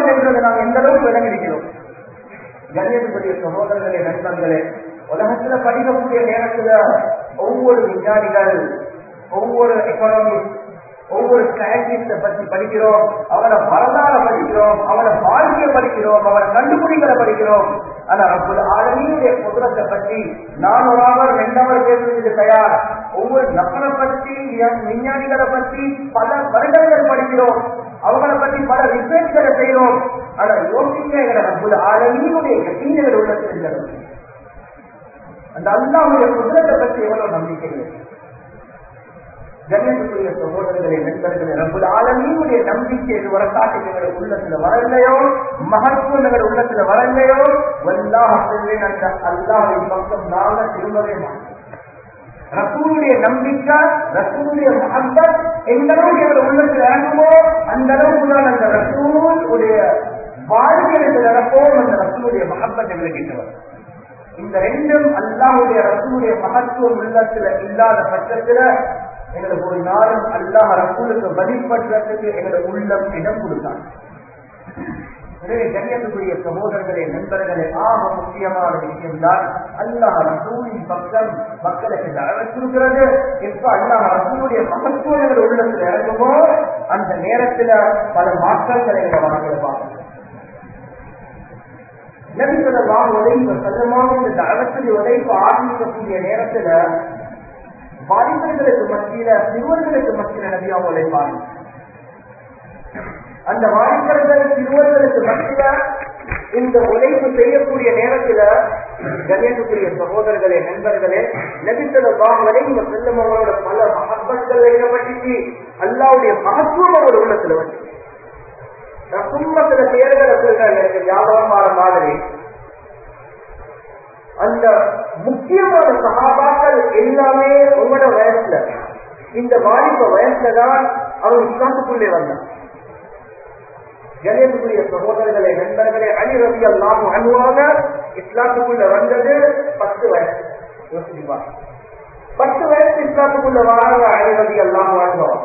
[SPEAKER 2] நாங்கள் எந்த அளவுக்கு விளங்கிருக்கிறோம் கண்ணியத்துக்குரிய சகோதரர்களே நண்பர்களே உலகத்துல படிக்கக்கூடிய நேரத்துல ஒவ்வொரு விஞ்ஞானிகள் ஒவ்வொரு எக்கனாமிஸ்ட் ஒவ்வொரு சயின்டிஸ்ட பத்தி படிக்கிறோம் அவனை வரலாறு படிக்கிறோம் அவனை வாழ்க்கையை படிக்கிறோம் அவனை கண்டுபிடிகளை படிக்கிறோம் ஆனா அப்போது ஆளுமையுடைய குதிரத்தை பற்றி நான் ஒரு அவர் ரெண்டவர் பேசுறதுக்கு தயார் ஒவ்வொரு நபரை பற்றி விஞ்ஞானிகளை பற்றி பல வருடங்கள் படிக்கிறோம் அவங்களை பற்றி பல ரிசர்ச்களை செய்யறோம் ஆனா யோசிக்க எங்களை அப்போது ஆளுமையுடைய எத்தீனங்கள் உள்ளது அந்த அல்லாவுடைய குதிரத்தை பற்றி எவ்வளவு நம்பிக்கை இருக்கு கண்ணியத்துக்குரிய சகோதரர்களே நண்பர்களே ரப்புல் ஆலமீனுடைய நம்பிக்கை இதுவரை காட்டு எங்களுடைய உள்ளத்துல வரலையோ மகத்துவம் எங்களுடைய உள்ளத்துல வரலையோ வல்லாஹ் சொல்வேன் அந்த அல்லாஹின் பக்கம் நாங்க திரும்பவே மாட்டோம் ரசூலுடைய நம்பிக்கை ரசூலுடைய மகப்பத் எந்த அளவுக்கு எங்களுடைய உள்ளத்தில் இறங்குமோ அந்த அளவுக்கு தான் அந்த ரசூல் உடைய வாழ்க்கையில் நடப்போம் அந்த ரசூலுடைய மகப்பத் எங்களுக்கு கிட்ட வரும் இந்த ரெண்டும் அல்லாஹுடைய ரசூலுடைய மகத்துவம் உள்ளத்துல இல்லாத பட்சத்துல எங்களுக்கு ஒரு நாளும் அல்லாஹ் ரசூலுக்கு வழிபடுறதுக்கு எங்களோட உள்ளம் இடம் கொடுத்தாங்க எனவே கண்ணியத்துக்குரிய சகோதரர்களே நண்பர்களே ஆக முக்கியமான விஷயம் தான் அல்லாஹ் ரசூலின் பக்கம் மக்களுக்கு தகவல் கொடுக்கிறது எப்ப அல்லாஹ் ரசூலுடைய மகத்துவம் எங்களோட உள்ளத்துல இறங்குமோ அந்த நேரத்துல பல மாற்றங்களை எங்களை வாழ்க்கையில பார்க்கணும் நபிசல்லாம் உழைப்பு செல்லமாக இந்த தகவத்தில் உழைப்பு ஆரம்பிக்கக்கூடிய நேரத்துல வாலிபர்களுக்கு மத்தியில சிறுவர்களுக்கு மத்தியில நபியாக உழைப்பாங்க அந்த வாலிபர்கள் சிறுவர்களுக்கு மத்தியில இந்த உழைப்பு செய்யக்கூடிய நேரத்துல கணேசக்குரிய சகோதரர்களே நண்பர்களே நபிசல்லாம் உழைப்பு செல்லும் அவரோட பல மகப்பங்கள் வைக்கப்பட்டுச்சு அல்லாவுடைய மகத்துவம் அவர் உள்ளத்துல வந்து நான் சும்மா சில பேர்களை சொல்றேன் எனக்கு ஞாபகம் ஆற மாதிரி அந்த முக்கியமான சகாபாக்கள் எல்லாமே உங்களோட வயசுல இந்த வாலிப வயசுல தான் அவன் இஸ்லாத்துக்குள்ளே வந்தான் கணேசக்குரிய சகோதரர்களே நண்பர்களே அணி ரவி எல்லாம் அணுவாக இஸ்லாத்துக்குள்ள வந்தது பத்து வயசு யோசிப்பா பத்து வயசு இஸ்லாத்துக்குள்ள வராங்க அணி ரவி எல்லாம் வாழ்ந்தோம்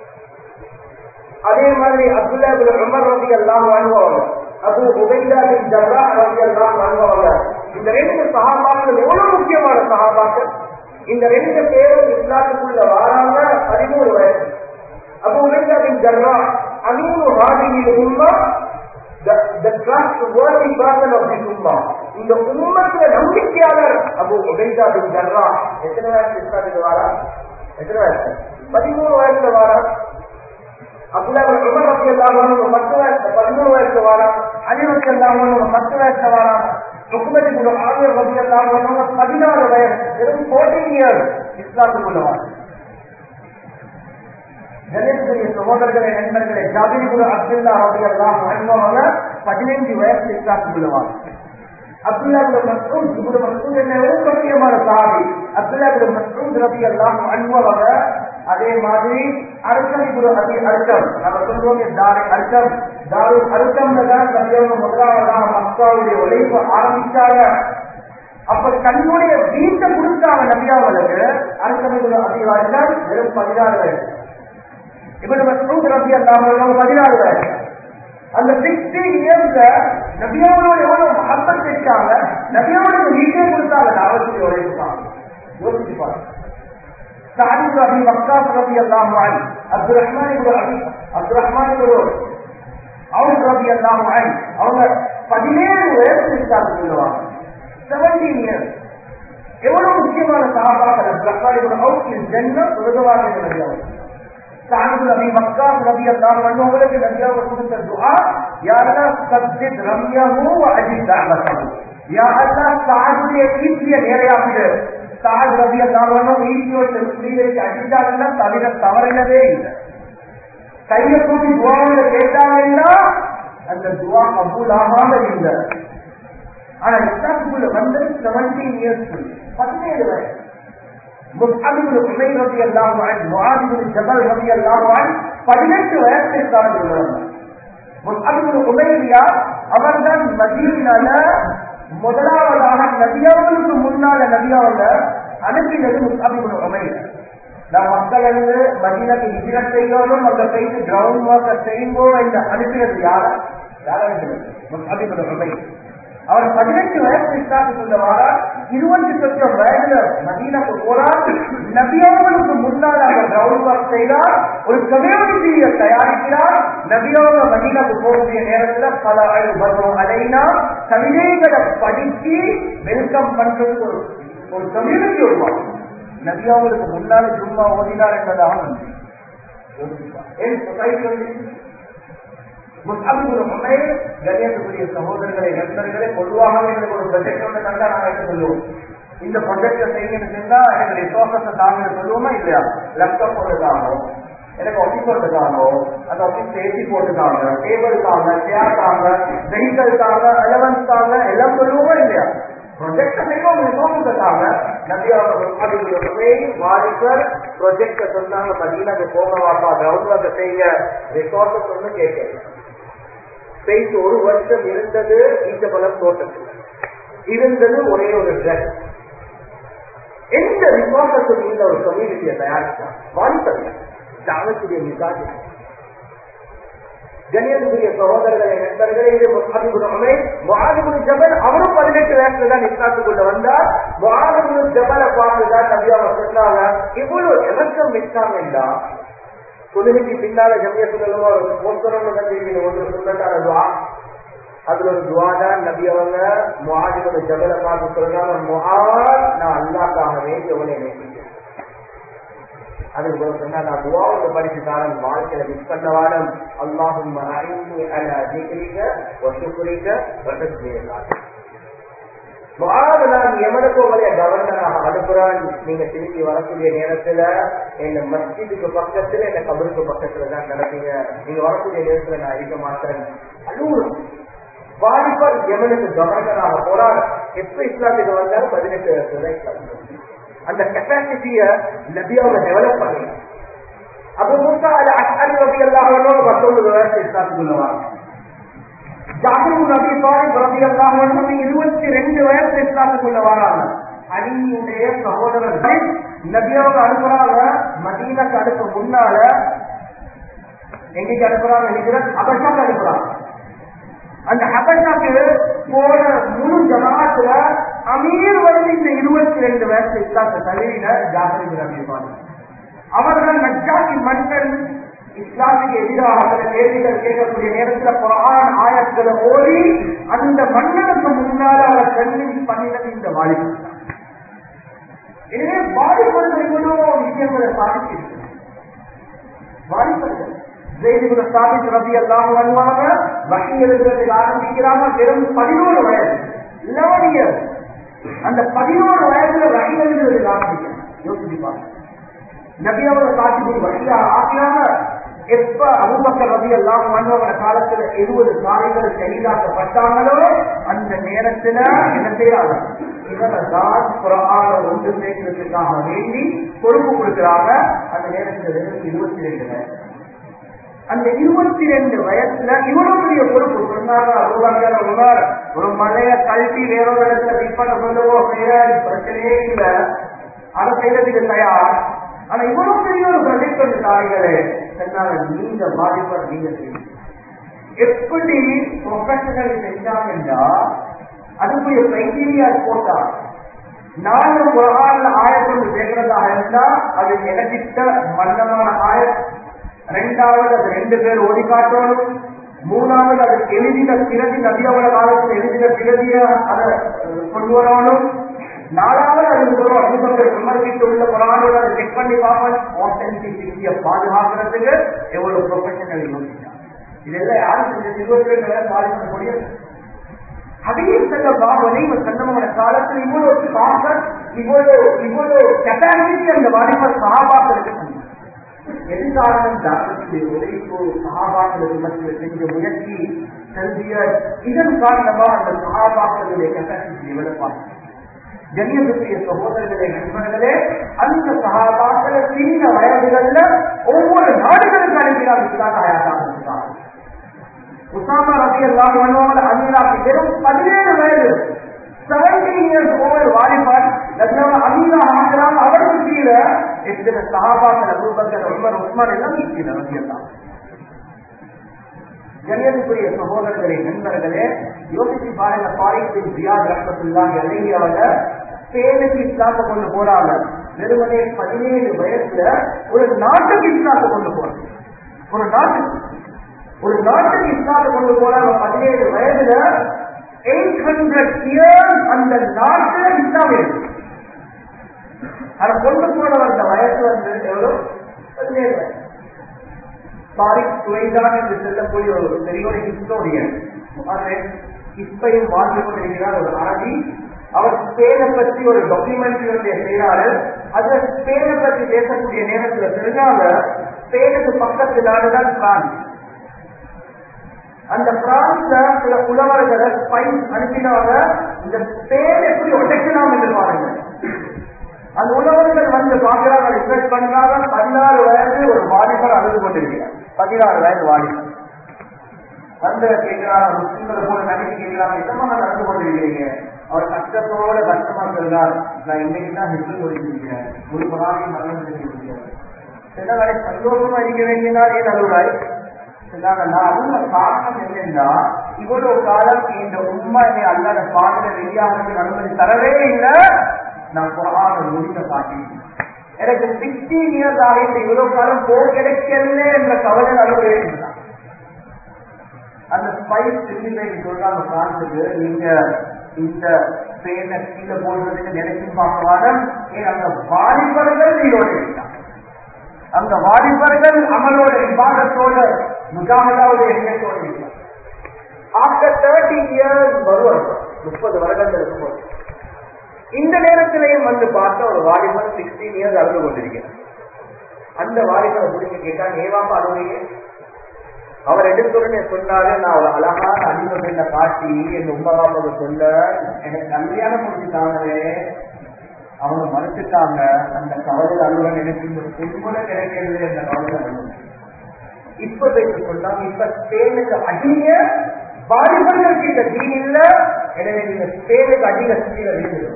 [SPEAKER 2] அதே மாதிரி அப்துல்லா உமர் ரவி எல்லாம் வாழ்ந்தவங்க அபு உபைதா பின் ஜர்ரா ரவி எல்லாம் வாழ்ந்தவங்க இந்த ரெண்டு சகாபாக்கள் எவ்வளவு முக்கியமான சகாபாக்கள் இந்த ரெண்டு பேரும் இஸ்லாத்துக்குள்ள வாராங்க பதிமூணு வயசு அபு உபைதா பின் ஜர்ரா அமீனு ஹாதியில் உம்மா the trustworthy person of this ummah இந்த உம்மத்துல நம்பிக்கையாளர் அபு உபைதா பின் ஜர்ரா எத்தனை வயசு இஸ்லாத்துக்கு வாரா எத்தனை வயசு பதிமூணு வயசுல வாரா அப்துல்லா உமர் ரபி அல்லாஹ் பத்து வயசு பதிமூணு வயசுல வாரா அலி ரபி அல்லாஹ் பத்து வயசுல வாரா ருக்குமதி குரு ஆமிர் ரபி அல்லாஹ் பதினாறு வயசு வெறும் ஃபோர்டீன் இயர்ஸ் இஸ்லாத்துக்குள்ள வாரா கணேசரிய சகோதரர்களே நண்பர்களே ஜாபிரி குரு அப்துல்லா ரபி அல்லாஹ் அனுபவங்க பதினைஞ்சு வயசு இஸ்லாத்துக்குள்ள வாரா அப்துல்லா குரு மசூத் குரு மசூத் என்ன முக்கியமான சாதி அப்துல்லா குரு மசூத் ரபி அல்லாஹ் அனுபவங்க அதே மாதிரி அர்த்தம் குரு அதி அர்த்தம் நம்ம சொல்லுவோம் தாரை அர்த்தம் தாரு அர்த்தம்ல தான் நபியவங்க முதலாவதாக மக்காவுடைய உழைப்பு ஆரம்பிச்சாங்க அப்ப தன்னுடைய வீட்டை கொடுத்தாங்க நபியாவளுக்கு அர்த்தம் குரு அதி அர்த்தம் வெறும் பதினாறு வயசு இப்ப மசூத் ரபி அல்லாஹ் பதினாறு வயசு அந்த சிக்ஸ்டீன் இயர்ஸ்ல நபியாவோட எவ்வளவு மகப்பத் வச்சாங்க நபியாவோட வீட்டே கொடுத்தாங்க தாவத்துடைய உழைப்பு தான் யோசிச்சு பாருங்க سعد بن ابي وقاص رضي الله عنه عبد الرحمن بن ابي عبد الرحمن بن عوف رضي الله عنه அவங்க பதினேழு வயசு இஸ்லாம் சொல்லுவாங்க செவன்டீன் இயர்ஸ் எவ்வளவு முக்கியமான சகாபாக்கள் அப்துல் ரஹ்மான் இப்னு அவுஃப் ஜன்னத் சுரகவாக நபியாவும் سعد بن ابي وقاص رضي الله عنه அவங்களுக்கு நபியாவை கொடுத்த துஆ யா அல்லாஹ் சத்தித் ரம்யஹு வ அஜித் தஅவத்தஹு யா அல்லாஹ் சஅதுடைய ஈட்டிய நேரையாக்கிடு சாத் ரவி அல்லாமனும் ஈட்டியோட ஸ்திரீகளுக்கு அடித்தாங்கன்னா தவிர தவறினதே இல்லை கையை கூட்டி துவாவில கேட்டாங்கன்னா அந்த துவா கபூலாகாம இல்லை ஆனா இஸ்லாத்துக்குள்ள வந்தது செவன்டீன் இயர்ஸ் பதினேழு வயசு முஸ்அபிபுல் உமை ரவி அல்லாஹான் முஆதிபுல் ஜபல் ரவி அல்லாஹான் பதினெட்டு வயசு இஸ்லாத்துக்குள்ள வந்தார் முஸ்அபிபுல் உமைரியா அவர்தான் மதீனால முதலாவதாக நபியாவுக்கு முன்னால நபியாவுல அனுப்பினது முஸ்அபிபுல் உமைர் நான் மக்கள் வந்து மதீனாக்கு ஹிஜ்ரத் செய்யணும் அங்க போயிட்டு கிரவுண்ட் ஒர்க்கை செய்யும்போது இந்த அனுப்பினது யார அவர் பதினெட்டு வயசு இஸ்லாத்து சொல்லவாரா இருபத்தி சொச்சம் வயதுல மதீனாக்கு போறார் நபியவங்களுக்கு முன்னால் அவர் கிரவுண்ட் ஒர்க் செய்தார் ஒரு கம்யூனிட்டியை தயாரிக்கிறார் நபியவங்க மதீனாக்கு போகக்கூடிய நேரத்துல பல வரும் அலைனா கவிதைகளை படிச்சு வெல்கம் பண்றதுக்கு ஒரு ஒரு கம்யூனிட்டி உருவாக்கும் நபியாவங்களுக்கு முன்னால சும்மா ஓதினார் என்பதாக நன்றி ஏன் சொசைட்டி வந்து கண்ணியத்துக்குரிய சகோதரர்களை நண்பர்களை பொதுவாக எங்களுக்கு ஒரு ப்ரொஜெக்ட் ஒன்று தந்தா நாங்கள் சொல்லுவோம் இந்த ப்ரொஜெக்ட செய்யணும் செஞ்சா எனக்கு ரிசோர்ஸஸ் தாங்க சொல்லுவோமா இல்லையா லேப்டாப் போட்டுதானோ எனக்கு ஆஃபீஸ் போட்டுதானோ அந்த ஆஃபீஸ் ஏசி போட்டுதாங்க டேபிள் தாங்க சேர் தாங்க வெஹிக்கல் தாங்க அலவன்ஸ் தாங்க எல்லாம் சொல்லுவோமா இல்லையா ப்ரொஜெக்ட செய்வோம் ரிசோர்ஸஸ் தாங்க நபியாவை வாலிபர் ப்ரொஜெக்ட சொன்னாங்க மதியனாக்கு போக வாப்பா கிரவுண்ட் ஒர்க் செய்ய ரிசோர்ஸஸ் ஒன்று கேட்க செய்து ஒரு வருஷம் இருந்தது ஈச்சபலம் தோட்டத்தில் இருந்தது ஒரே ஒரு ட்ரெஸ் எந்த விசுவாசத்தில் இந்த ஒரு கம்யூனிட்டியை தயாரித்தார் வாலிபர் தாவக்கூடிய மிகாஜி கணியத்துக்குரிய சகோதரர்களை நண்பர்களே இது முகாதிபுரமே முகாதிபுர ஜபல் அவரும் பதினெட்டு வயசுல தான் இஸ்லாத்துக்குள்ள வந்தார் முகாதிபுர ஜபலை பார்த்துதான் நபி அவர் சொன்னாங்க இவ்வளவு இலக்கம் விட்டாங்கண்டா தொழுகைக்கு பின்னால ஜமிய சொல்லுங்க ஒரு போஸ்டரம் கண்டிருக்கீங்க ஒன்று சொல்லட்டான துவா அதுல ஒரு துவா தான் நபி அவங்க முகாதிபுர ஜபலை பார்த்து சொல்றாங்க முகாத் நான் அல்லாக்காக வேண்டி எவ்வளவு நேசிக்கிறேன் அதுக்கு பிறகு சொன்னா நான் துவாவுக்கு படிச்சு தாரன் வாழ்க்கையில மிஸ் பண்ண வாரம் அல்லாஹும் நான் எமனுக்கு உங்களைய கவர்னராக அனுப்புறான் நீங்க திரும்பி வரக்கூடிய நேரத்துல என் மஸ்ஜிதுக்கு பக்கத்துல என் கபருக்கு பக்கத்துல தான் நடப்பீங்க நீங்க வரக்கூடிய நேரத்துல நான் இருக்க மாட்டேன் அழுவுறோம் வாலிபர் எமனுக்கு கவர்னராக போறார் எப்ப இஸ்லாத்துக்கு வந்தாலும் பதினெட்டு வருஷம் இஸ்லாத்துக்கு அந்த கெப்பாசிட்டிய நபியாவை டெவலப் பண்ணி அபு மூசா அல் அஷ்அரி ரலியல்லாஹு பத்தொன்பது வயசு இஸ்லாத்துக்குள்ளவாங்க ஜாபர் நபி தாலிப் ரலியல்லாஹு அன்ஹு இருபத்தி ரெண்டு வயசு இஸ்லாத்துக்குள்ள வராங்க அலியுடைய சகோதரர்கள் நபியாவை அனுப்புறாங்க மதீனக்கு அனுப்ப முன்னால எங்கேக்கு அனுப்புறாங்க ஹிஜ்ரத் அபஷாக்கு அனுப்புறாங்க அந்த ஹபஷாக்கு போன முழு ஜமாத்துல அமீர் வந்து இந்த இருபத்தி ரெண்டு வயசு இஸ்லாத்தை தழுவின ஜாபர் நபி தாலிப் அவர்கள் நஜாக்கி மன்னன் இஸ்லாத்துக்கு எதிராக சில கேள்விகள் கேட்கக்கூடிய நேரத்தில் குரான் ஆயத்துல ஓடி அந்த மன்னனுக்கு முன்னால் அவர் கன்வின்ஸ் பண்ணினது இந்த வாலிபர் எனவே வாலிபர்கள் இவ்வளோ விஷயங்களை சாதிச்சிருக்கு வாலிபர்கள் ஜெயிலுக்குள்ள ஸ்தாபித்து ரபி எல்லாம் வருவாங்க வகை எழுதுறதுக்கு ஆரம்பிக்கிறாங்க வெறும் பதினோரு வயது லெவன் இயர்ஸ் அந்த பதினோரு வயதுல வகை எழுதுறதுக்கு ஆரம்பிக்கிறாங்க யோசிப்பாங்க நபியாவோட காட்சி வழியா ஆக்கினாங்க எப்ப அபுபக்கர் ரவி எல்லாம் மன்னோட காலத்துல எழுபது காலைகள் செயலாக்கப்பட்டாங்களோ அந்த நேரத்துல என்ன செய்யறாங்க இவரதான் குரான ஒன்று சேர்க்கிறதுக்காக வேண்டி பொறுப்பு கொடுக்கிறாங்க அந்த நேரத்துல வெறும் இருபத்தி ரெண்டு வயசு அந்த இருபத்தி ரெண்டு வயசுல இவ்வளவு பெரிய பொறுப்பு சொன்னாங்க அபுபக்கர் உமர் ஒரு மலைய கழட்டி வேறொரு இடத்துல பிற்பட சொல்லுவோம் பிரச்சனையே இல்லை அதை செய்யறதுக்கு தயார் ஆனா இவ்வளவு பெரிய ஒரு ப்ரொஜெக்ட் வந்து தாய்களே சொன்னாங்க நீங்க பாதிப்பர் நீங்க செய்யுங்க எப்படி ப்ரொஃபஷனல் செஞ்சாங்கன்னா அதுக்குரிய கிரைட்டீரியா போட்டா நாலு குரான்ல ஆயத்தொன்று சேர்க்கிறதாக இருந்தா அது எனக்கிட்ட மன்னமான ஆயம் ரெண்டாவது அது ரெண்டு பேர் ஓடி காட்டணும் மூணாவது அது எழுதின பிரதி நபியாவோட காலத்தில் எழுதின பிரதிய அதை கொண்டு வரணும் நாலாவது அதுக்கு ஒரு அபுபக்கர் விமர்சித்து உள்ள குரானோட அதை செக் பண்ணி பார்ப்போம் ஆத்தென்டிசிட்டியை பாதுகாக்கிறதுக்கு எவ்வளவு ப்ரொஃபஷனல் யோசிச்சாங்க இதெல்லாம் யாரும் செஞ்ச இருபத்தி ரெண்டு வேலை பாதி பண்ண முடியாது அதையும் செல்ல பாவனை செல்லமோட காலத்தில் இவ்வளவு காசர் இவ்வளவு இவ்வளவு கெப்பாசிட்டி அந்த வாலிபர் சகாபாக்களுக்கு எது காரணம் டாக்டருடைய உழைப்பு சகாபாக்களுக்கு மத்தியில் செஞ்ச முயற்சி கல்விய இதன் காரணமா அந்த சகாபாக்களுடைய கெப்பாசிட்டி டெவலப் ஆகும் கண்ணியத்துக்குரிய சகோதரர்களே நண்பர்களே அந்த சகாபாக்களை சின்ன வயதுகள்ல ஒவ்வொரு நாடுகளுக்கு அனுப்பினால் இஸ்லாத்த ஆயாதான் உசாமா ரபி எல்லாம் பண்ணுவாங்க அமீராக்கு வெறும் பதினேழு வயது seventeen years over volleyball Amira ஆகிறாங்க அவருக்கு கீழே எத்தனை சகாபாக்கள் அபூபக்கர் உமர் உஸ்மான் எல்லாம் கீழே ரபி எல்லாம் கணியத்துக்குரிய சகோதரர்களே நண்பர்களே யோசிச்சு பாருங்க பாரிக்கின் ஜியாத் ரஹமத்துல்லாஹி அலைஹி அவங்க ஸ்பெயினுக்கு இஸ்லாத்தை கொண்டு போறாங்க வெறுமனே பதினேழு வயசுல ஒரு நாட்டுக்கு இஸ்லாத்தை கொண்டு போறாங்க ஒரு நாட்டுக்கு ஒரு நாட்டுக்கு இஸ்லாத்தை கொண்டு போறாங்க பதினேழு வயதுல எயிட் ஹண்ட்ரட் இயர்ஸ் அந்த நாட்டுல இஸ்லாம் இருக்கு அதை கொண்டு போன அந்த வயசு வந்து எவ்வளவு பதினேழு வயசு தாரிக் சுவைதான் என்று சொல்லக்கூடிய ஒரு பெரிய ஒரு ஹிஸ்டோரியன் இப்பையும் வாழ்ந்து கொண்டிருக்கிறார் ஒரு அரபி அவர் ஸ்பெயினை பற்றி ஒரு டாக்குமெண்ட்ரி ஒன்றை செய்யறாரு அது ஸ்பெயினை பற்றி பேசக்கூடிய நேரத்தில் தெரிஞ்சாங்க ஸ்பெயினுக்கு பக்கத்து நாடுதான் பிரான்ஸ் அந்த பிரான்ஸ்ல சில புலவர்களை ஸ்பைஸ் அனுப்பினாங்க இந்த ஸ்பெயின் எப்படி உடைக்கலாம் என்று பாருங்க அந்த உழவர்கள் வந்து பாக்குறாங்க ரிசர்ச் பண்றாங்க பதினாறு வயது ஒரு வாலிபர் அழுது கொண்டிருக்கிறார் பதினாறு வயது வாலிபர் வந்து கேட்கிறாங்க முஸ்லிம்களை போல நடிச்சு கேட்கிறாங்க என்னமா நடந்து கொண்டிருக்கிறீங்க அவர் கஷ்டத்தோட கஷ்டமா சொல்றார் நான் இன்னைக்கு தான் ஹிஸ்டல் ஒழிச்சிருக்கிறேன் ஒரு பராமரி மரணம் செஞ்சிருக்கிறேன் சில வேலை சந்தோஷமா இருக்க வேண்டியதால் ஏன் அழுவாய் சொன்னாங்க நான் அதுல காரணம் என்னன்னா இவ்வளவு காலம் இந்த உண்மை என்னை அல்லாத பாடல வெளியாகிறதுக்கு அனுமதி தரவே இல்லை நான் குரான முடிந்த காட்டி எனக்கு சிக்ஸ்டீன் இயர்ஸ் ஆகிட்டு இவ்வளவு காலம் போ கிடைக்கல என்ற கவலை அனுபவே அந்த ஸ்பைஸ் திரும்பி போய் சொல்றாங்க பிரான்ஸுக்கு நீங்க இந்த பேனை கீழே போடுறதுக்கு நினைச்சு பார்க்கவான ஏன் அந்த வாலிபர்கள் நீரோட இருக்காங்க அந்த வாலிபர்கள் அமலோட விவாதத்தோட முஜாமதாவோட எண்ணத்தோட இருக்காங்க ஆஃப்டர் தேர்ட்டி இயர்ஸ் வருவாங்க முப்பது வருடங்கள் இருக்கும்போது இந்த நேரத்திலையும் வந்து பார்த்தா ஒரு வாலிபர் சிக்ஸ்டீன் இயர்ஸ் அழுது கொண்டிருக்கிறார் அந்த வாலிபரை புரிஞ்சு கேட்டா ஏவாப்பா அழுவீங்க அவர் எடுத்துடனே சொன்னாரு நான் ஒரு அழகான அடிமை பெண்ணை காட்டி என் உமா பாப்பாவை சொல்ல எனக்கு கல்யாணம் முடிச்சுட்டாங்களே அவங்க மறுத்துட்டாங்க அந்த கவலை அலுவலன் எனக்கு இந்த பொன்முட கிடைக்கிறது என்ற கவலை அலுவலன் இப்ப பேசி சொன்னாங்க இப்ப ஸ்பெயினுக்கு அதிக வாலிபர்கள் கிட்ட தீன் இல்ல எனவே நீங்க ஸ்பெயினுக்கு அதிக சக்தியில வீடு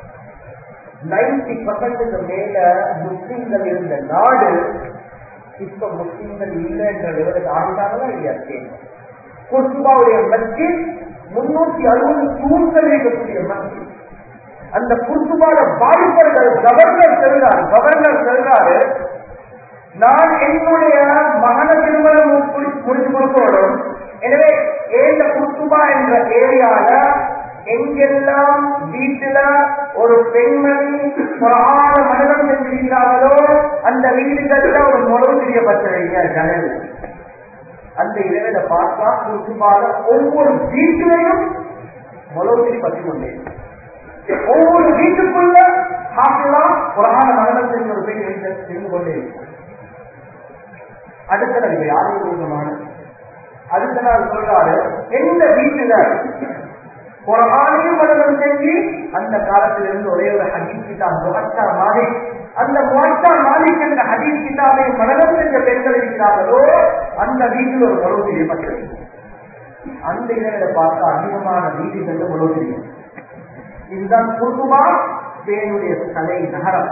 [SPEAKER 2] நைன்டி பர்சன்ட்டுக்கு மேல முஸ்லிம்கள் இருந்த நாடு இப்ப முஸ்லிம்கள் இல்லை என்ற விவரத்தை ஆடிட்டாங்களா இல்லையா ஸ்பெயின் குர்சுபாவுடைய மஸ்ஜித் முன்னூத்தி அறுபது தூண்கள் இருக்கக்கூடிய மஸ்ஜித் அந்த குர்சுபால வாலிபர்கள் கவர்னர் செல்றார் கவர்னர் செல்றாரு நான் என்னுடைய மகன திருமணம் முடிச்சு கொடுக்கணும் எனவே ஏந்த குர்சுபா என்ற ஏரியால எங்கெல்லாம் வீட்டுல ஒரு பெண்மணி புறான மனிதம் செஞ்சிருக்கிறார்களோ அந்த வீடுகள்ல ஒரு முளவு தெரியப்பட்டிருக்க ஜனல் அந்த இரவில பார்த்தா குருபால ஒவ்வொரு வீட்டிலையும் முளவுத்திரி பற்றி கொண்டே ஒவ்வொரு வீட்டுக்குள்ள ஹாஃபெல்லாம் புறான மனிதம் செஞ்ச ஒரு பெண் இருந்து கொண்டே இருக்கும் அடுத்த நாள் இப்ப யாருக்கு விருப்பமான அடுத்த நாள் சொல்றாரு எந்த வீட்டுல குரானையும் மனதம் செஞ்சு அந்த காலத்திலிருந்து ஒரே ஒரு ஹதீஸ் கிதாப் முகத்தா மாலிக் அந்த முகத்தா மாலிக் என்ற ஹதீஸ் கிதாபை மனதம் செஞ்ச பெண்கள் இருக்கிறார்களோ அந்த வீட்டில் ஒரு மனு செய்யப்பட்டது அந்த இடங்களை பார்த்தா அதிகமான வீடுகள் மனு செய்யும் இதுதான் குருமா ஸ்பெயினுடைய தலை நகரம்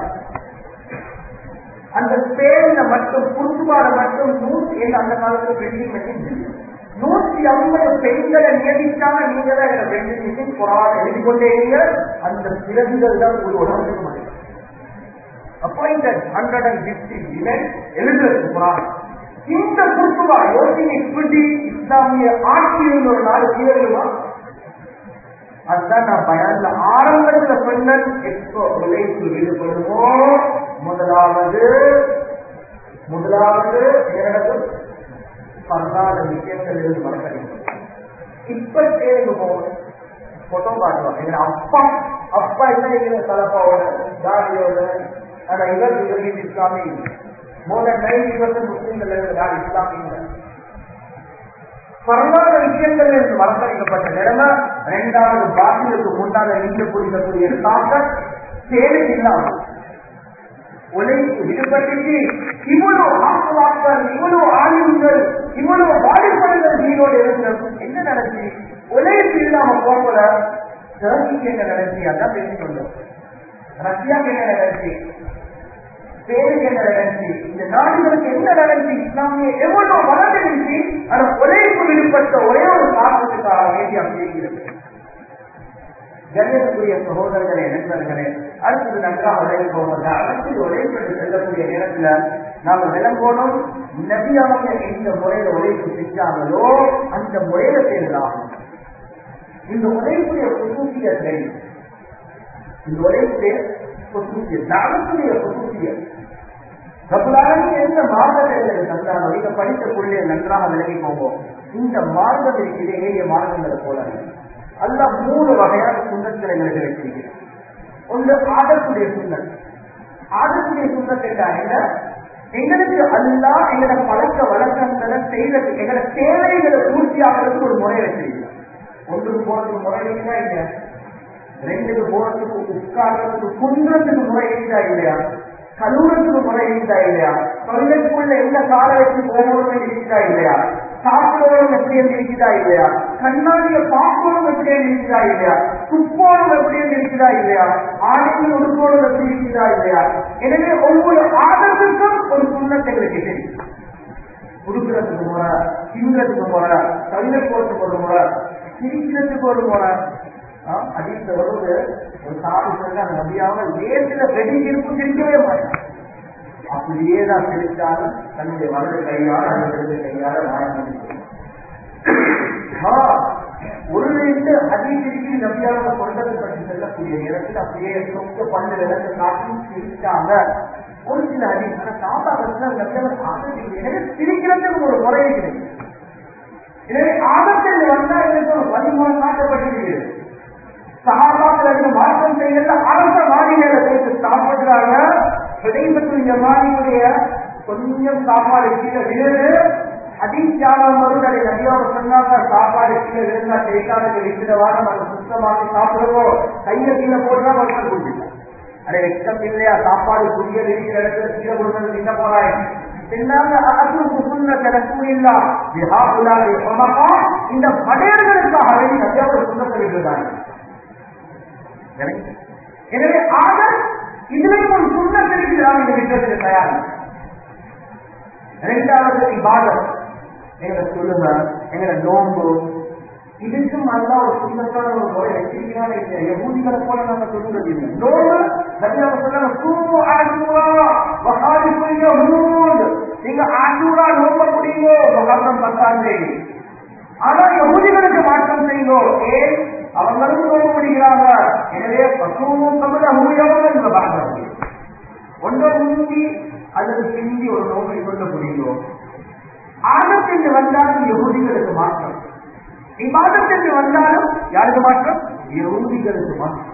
[SPEAKER 2] அந்த ஸ்பெயின்ல மட்டும் குருத்துபால மட்டும் நூற்றி அந்த காலத்துல பில்டிங் மெஷின் நூற்றி ஐம்பது பெண்களை நியமிக்காம நீங்க தான் எங்க பில்டிங் மிஷின் குரான் எழுதி கொண்டே இருங்க அந்த பிறகுகள் தான் ஒரு உடம்புக்கு மாட்டேன் appointed hundred and fifty women எழுதுறது குரான் இந்த குருத்துவா யோசினை இப்படி இஸ்லாமிய ஆட்சியில் ஒரு நாடு தீவிரமா அதுதான் நான் பயன்ல ஆரம்பத்துல சொன்னேன் எப்போ உழைப்பு ஈடுபடுவோம் முதலாவது முதலாவது நேரத்தில் பரவாத விஷயங்கள் இருந்து மறக்கடிக்கும் இப்ப தேர்ந்து போகணும் போட்டோ காட்டுவாங்க எங்க அப்பா அப்பா என்ன இருக்கிற தலப்பாவோட தாடியோட ஆனா இவர் இவர் இஸ்லாமி மோர் தன் நைன்டி பர்சன்ட் முஸ்லீம்கள் இருக்கிறார் இஸ்லாமிய பரவாத விஷயங்கள் இருந்து மறக்கடிக்கப்பட்ட நிலைமை இரண்டாவது பாட்டிலுக்கு முன்னால நின்று புரிந்தக்கூடிய தாக்கம் தேவை இல்லாமல் உழைப்பு ஈடுபட்டு இவ்வளவு ஆக்குவாக்கள் இவ்வளவு ஆயுங்கள் இவ்வளவு வாலிபர்கள் நீரோடு இருக்கிறது என்ன நடந்துச்சு உழைப்பு இல்லாம போகல ஜெர்மனிக்கு என்ன நடந்துச்சு அதான் பேசிக்கொண்டோம் ரஷ்யாக்கு என்ன நடந்துச்சு பேருக்கு என்ன நடந்துச்சு இந்த நாடுகளுக்கு என்ன நடந்துச்சு இஸ்லாமிய எவ்வளவு வளர்ந்துருச்சு ஆனா உழைப்பு இப்படிப்பட்ட ஒரே ஒரு காரணத்துக்காக வேண்டி அப்படி இருக்கிறது கண்ணியத்துக்குரிய சகோதரர்களே நண்பர்களே அடுத்தது நன்றாக விலகி போவது அடுத்தது உழைப்பு செல்லக்கூடிய நேரத்துல நாம விளங்கணும் நபி அவங்க எந்த முறையில உழைப்பு செஞ்சாங்களோ அந்த முறையில செய்யலாம் இந்த உழைப்புடைய புதுசியத்தை இந்த உழைப்புடைய புதுசிய தானத்துடைய புதுசிய ரகுலாரன் எந்த மார்க்கத்தை தந்தாரோ இதை படிக்கக்கூடிய நன்றாக விலகி போவோம் இந்த மார்க்கம் இருக்கிற ஏழு மார்க்கங்களை போல அல்ல மூணு வகையான சுண்ணத்தில் எங்களுக்கு வச்சிருக்கிறேன் ஒன்று ஆதத்துடைய சுண்ணல் ஆதத்துடைய சுண்ணத் என்றால் என்ன எங்களுக்கு அல்லா எங்களோட பழக்க வழக்கங்களை செய்யறது எங்களோட தேவைகளை பூர்த்தி ஆகிறதுக்கு ஒரு முறை வச்சிருக்கிறோம் ஒன்றுக்கு போறதுக்கு முறை இருக்கா இல்லையா ரெண்டுக்கு போறதுக்கு உட்கார்றதுக்கு குன்றதுக்கு முறை இருக்கா இல்லையா கழுவுறதுக்கு முறை இருக்கா இல்லையா தொழிலுக்குள்ள எந்த கால வச்சு போகணும்னு இருக்கா இல்லையா சாப்பிடணும் எப்படி இருக்குதா இல்லையா கண்ணாடிய பார்க்கணும் எப்படி இருக்குதா இல்லையா துப்போணும் எப்படி இருக்குதா இல்லையா ஆடைகள் உடுப்போடும் எப்படி இருக்குதா இல்லையா எனவே ஒவ்வொரு ஆதத்துக்கும் ஒரு சுண்ணத்தை எங்களுக்கு தெரியும் உடுக்கிறதுக்கு முறை திங்கிறதுக்கு முறை தவிர போறதுக்கு ஒரு முறை சிரிக்கிறதுக்கு ஒரு முறை அதிக வருவது ஒரு சாதி சொல்றாங்க நம்பியாமல் லேசில வெடி இருப்பு சிரிக்கவே மாட்டாங்க அப்படியே தான் சிரித்தாலும் தன்னுடைய வலது கையால் அல்லது இடது கையால் மாயம் ஒரு ரெண்டு அதிகரிக்கு நம்பியாக கொண்டது பற்றி செல்லக்கூடிய நேரத்தில் அப்படியே சொக்க பண்டு விளக்கு காட்டி சிரித்தாங்க ஒரு சில அதிகம் தாத்தா நம்பியாக சிரிக்கிறதுக்கு ஒரு முறை இருக்கிறது எனவே ஆபத்தில் வந்தா எனக்கு ஒரு பதிமூணு காட்டப்பட்டிருக்கிறது சகாபாக்கள் அதுக்கு மாற்றம் செய்யல அரச மாளிகையில போட்டு சாப்பிடுறாங்க கிடைப்பட்டு ஜமானியுடைய கொஞ்சம் சாப்பாடு கீழே விழுது அதிகாரம் வருவதை நதியாக சொன்னாங்க சாப்பாடு கீழே விழுந்தா தேய்க்காத இருக்கிறவான நம்ம சுத்தமாக்கி சாப்பிடுவோம் கையை கீழே போடுறா மக்கள் குடிக்கலாம் அடே வெக்கம் இல்லையா சாப்பாடு புதிய இருக்கிற இடத்துல கீழே கொடுத்தது என்ன போறாய் இந்த படையர்களுக்காக வேண்டி நதியாக சுண்ணத்தை விடுறாங்க எனவே ஆதர் இதுலையும் ஒரு சுண்ணத் இருக்கிறார் இந்த விஷயத்துக்கு தயார் இரண்டாவது இபாதத் எங்களை சொல்லுங்க எங்களை நோம்பு இதுக்கும் நல்லா ஒரு சுண்ணத்தான ஒரு முறை வச்சிருக்கிறாங்க இந்த யகூதிகளை போல நாங்க சொல்லுறது இல்லை நோம்பு நபியாக சொன்னாங்க சூமு ஆசூரா வகாரி புரிய நூல் நீங்க ஆசூரா நோம்ப முடியுமோ மகரம் பத்தாம் தேதி ஆனா யகூதிகளுக்கு மாற்றம் செய்யுங்கோ ஏன் அவங்களும் நோக்க முடிகிறாங்க எனவே பசுவும் தமிழ ஊழியவர்கள் இந்த பாகம் ஒன்றை முந்தி அல்லது பிந்தி ஒரு நோக்கை கொள்ள முடியும் ஆகத்திற்கு வந்தாலும் யகுதிகளுக்கு மாற்றம் இவ்வாதத்திற்கு வந்தாலும் யாருக்கு மாற்றம் யகுதிகளுக்கு மாற்றம்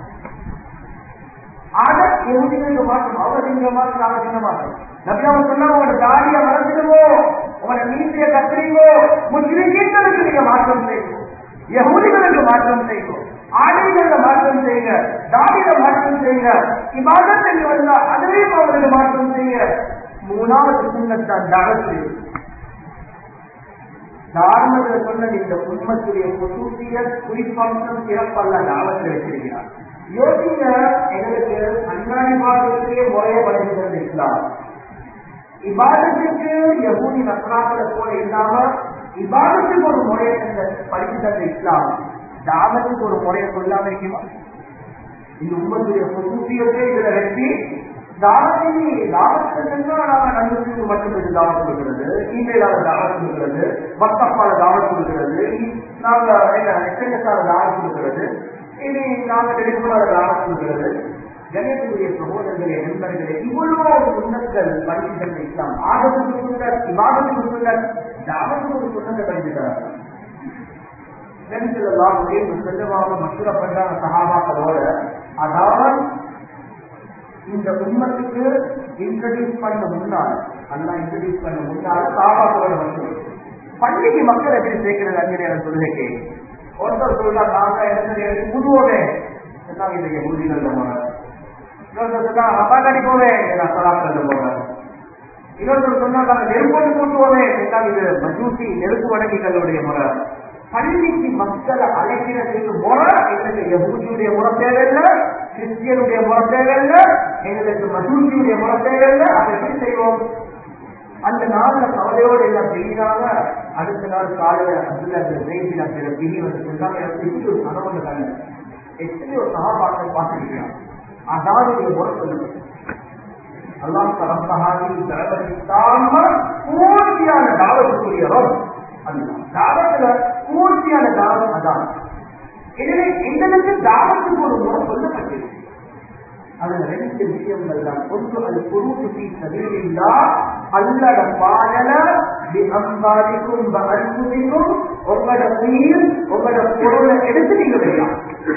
[SPEAKER 2] ஆக யகுதிகளுக்கு மாற்றம் அவங்க சிங்க மாற்றம் அவங்க சிங்க மாற்றம் நபியாவை சொன்னா உங்களோட தாடிய வளர்த்துடுவோ உங்களோட மீசிய கத்திரிங்கோ முஸ்லிம்களுக்கு நீங்க மாற்றம் செய்யும் யகுதிகளுக்கு மாற்றம் செய்யும் ஆடைகள்ல மாற்றம் செய்யுங்க தாடியில மாற்றம் செய்யுங்க இவ்வாதத்துக்கு வந்தா அதிலையும் அவர்களுக்கு மாற்றம் செய்யுங்க மூணாவது சுண்ணத்தான் தகத்து தாரணத்தில் சொன்னது இந்த உண்மத்துடைய புசூசிய குறிப்பம்சம் சிறப்பல்ல தாவத்தில் வச்சிருக்கிறார் யோசிங்க எங்களுக்கு அன்றாடி பாடத்திலேயே முறையை படிக்கிறது இஸ்லாம் இபாதத்துக்கு யகூதி நஸ்ராக்களை போல இல்லாம இபாதத்துக்கு ஒரு முறையை படித்து தந்த இஸ்லாம் தாவத்துக்கு ஒரு முறையை சொல்லாம இருக்குமா இந்த உண்மத்துடைய புசூசியத்தை இதுல வச்சு தாவத்தை தாவத்துக்கு நாங்க நண்பர்களுக்கு மட்டும் இது தாவத் கொடுக்கிறது இமெயிலால தாவத் கொடுக்கிறது வாட்ஸ்அப்பால தாவத் கொடுக்கிறது நாங்க என்ன எஸ்என்எஸ்ஆல தாவத் கொடுக்கிறது இனி நாங்க டெலிபோனால தாவத் கொடுக்கிறது கணேசனுடைய சகோதரர்களே நண்பர்களே இவ்வளவு சுண்ணங்கள் படித்து இஸ்லாம் ஆதத்துக்கு சுண்ணர் இவாதத்துக்கு சுண்ணர் தாவத்துக்கு ஒரு சுண்ணத்தை படித்து தராங்க செல்லவாக மசூர பண்றாங்க சகாபாக்களோட அதாவது இந்த உண்மத்துக்கு இன்ட்ரடியூஸ் பண்ண முன்னால் அல்லா இன்ட்ரடியூஸ் பண்ண முன்னால் சாபாக்களோட மசூர் பள்ளிக்கு மக்கள் எப்படி சேர்க்கிறது அஞ்சலியான சொல்லுகைக்கு ஒருத்தர் சொல்றா நாங்க இடத்துல எடுத்து புதுவோவே சொன்னாங்க இந்த ஊதிகள் போறேன் இன்னொருத்தர் சொன்னா அப்பாக்காடி போவேன் நான் சலாக்கள் போறேன் இன்னொருத்தர் சொன்னா நாங்க நெருப்போடு கூட்டுவோமே சொன்னாங்க இது மஜூசி நெருப்பு வணங்கிகளுடைய முறை பள்ளிக்கு மக்களை அழைக்கிறதுக்கு முறை எங்களுக்கு யகூதியுடைய முறை தேவையில்லை கிறிஸ்டியனுடைய முறை தேவையில்லை எங்களுக்கு மசூசியுடைய முறை தேவையில்லை அதை எப்படி செய்வோம் அந்த நாள்ல கவலையோடு எல்லாம் செய்யறாங்க அடுத்த நாள் காலையில அப்துல்லா ஜெயிச்சு சில பிரி வந்து சொல்றாங்க எனக்கு இப்படி ஒரு கனவு ஒன்று கண்டு எத்தனையோ சகாபாக்கள் பார்த்துருக்கிறாங்க அதாவது நீங்க முறை சொல்லுங்க அல்லாம் தரம்பகாதி தரவரித்தாம பூர்த்தியான தாவத்துக்குரிய ரோம் அதுதான் தாவத்துல பூர்த்தியான தாவம் அதான் எனவே எங்களுக்கு தாவத்துக்கு ஒரு முறை சொல்லப்பட்டிருக்கு அதுல ரெண்டு விஷயங்கள் தான் ஒன்று அது பொருட்டு சதிரில்லா அல்லட பாடல அம்பாதிக்கும் அன்புதிக்கும் உங்களோட உயிர் உங்களோட பொருளை எடுத்து நீங்க வைக்கலாம்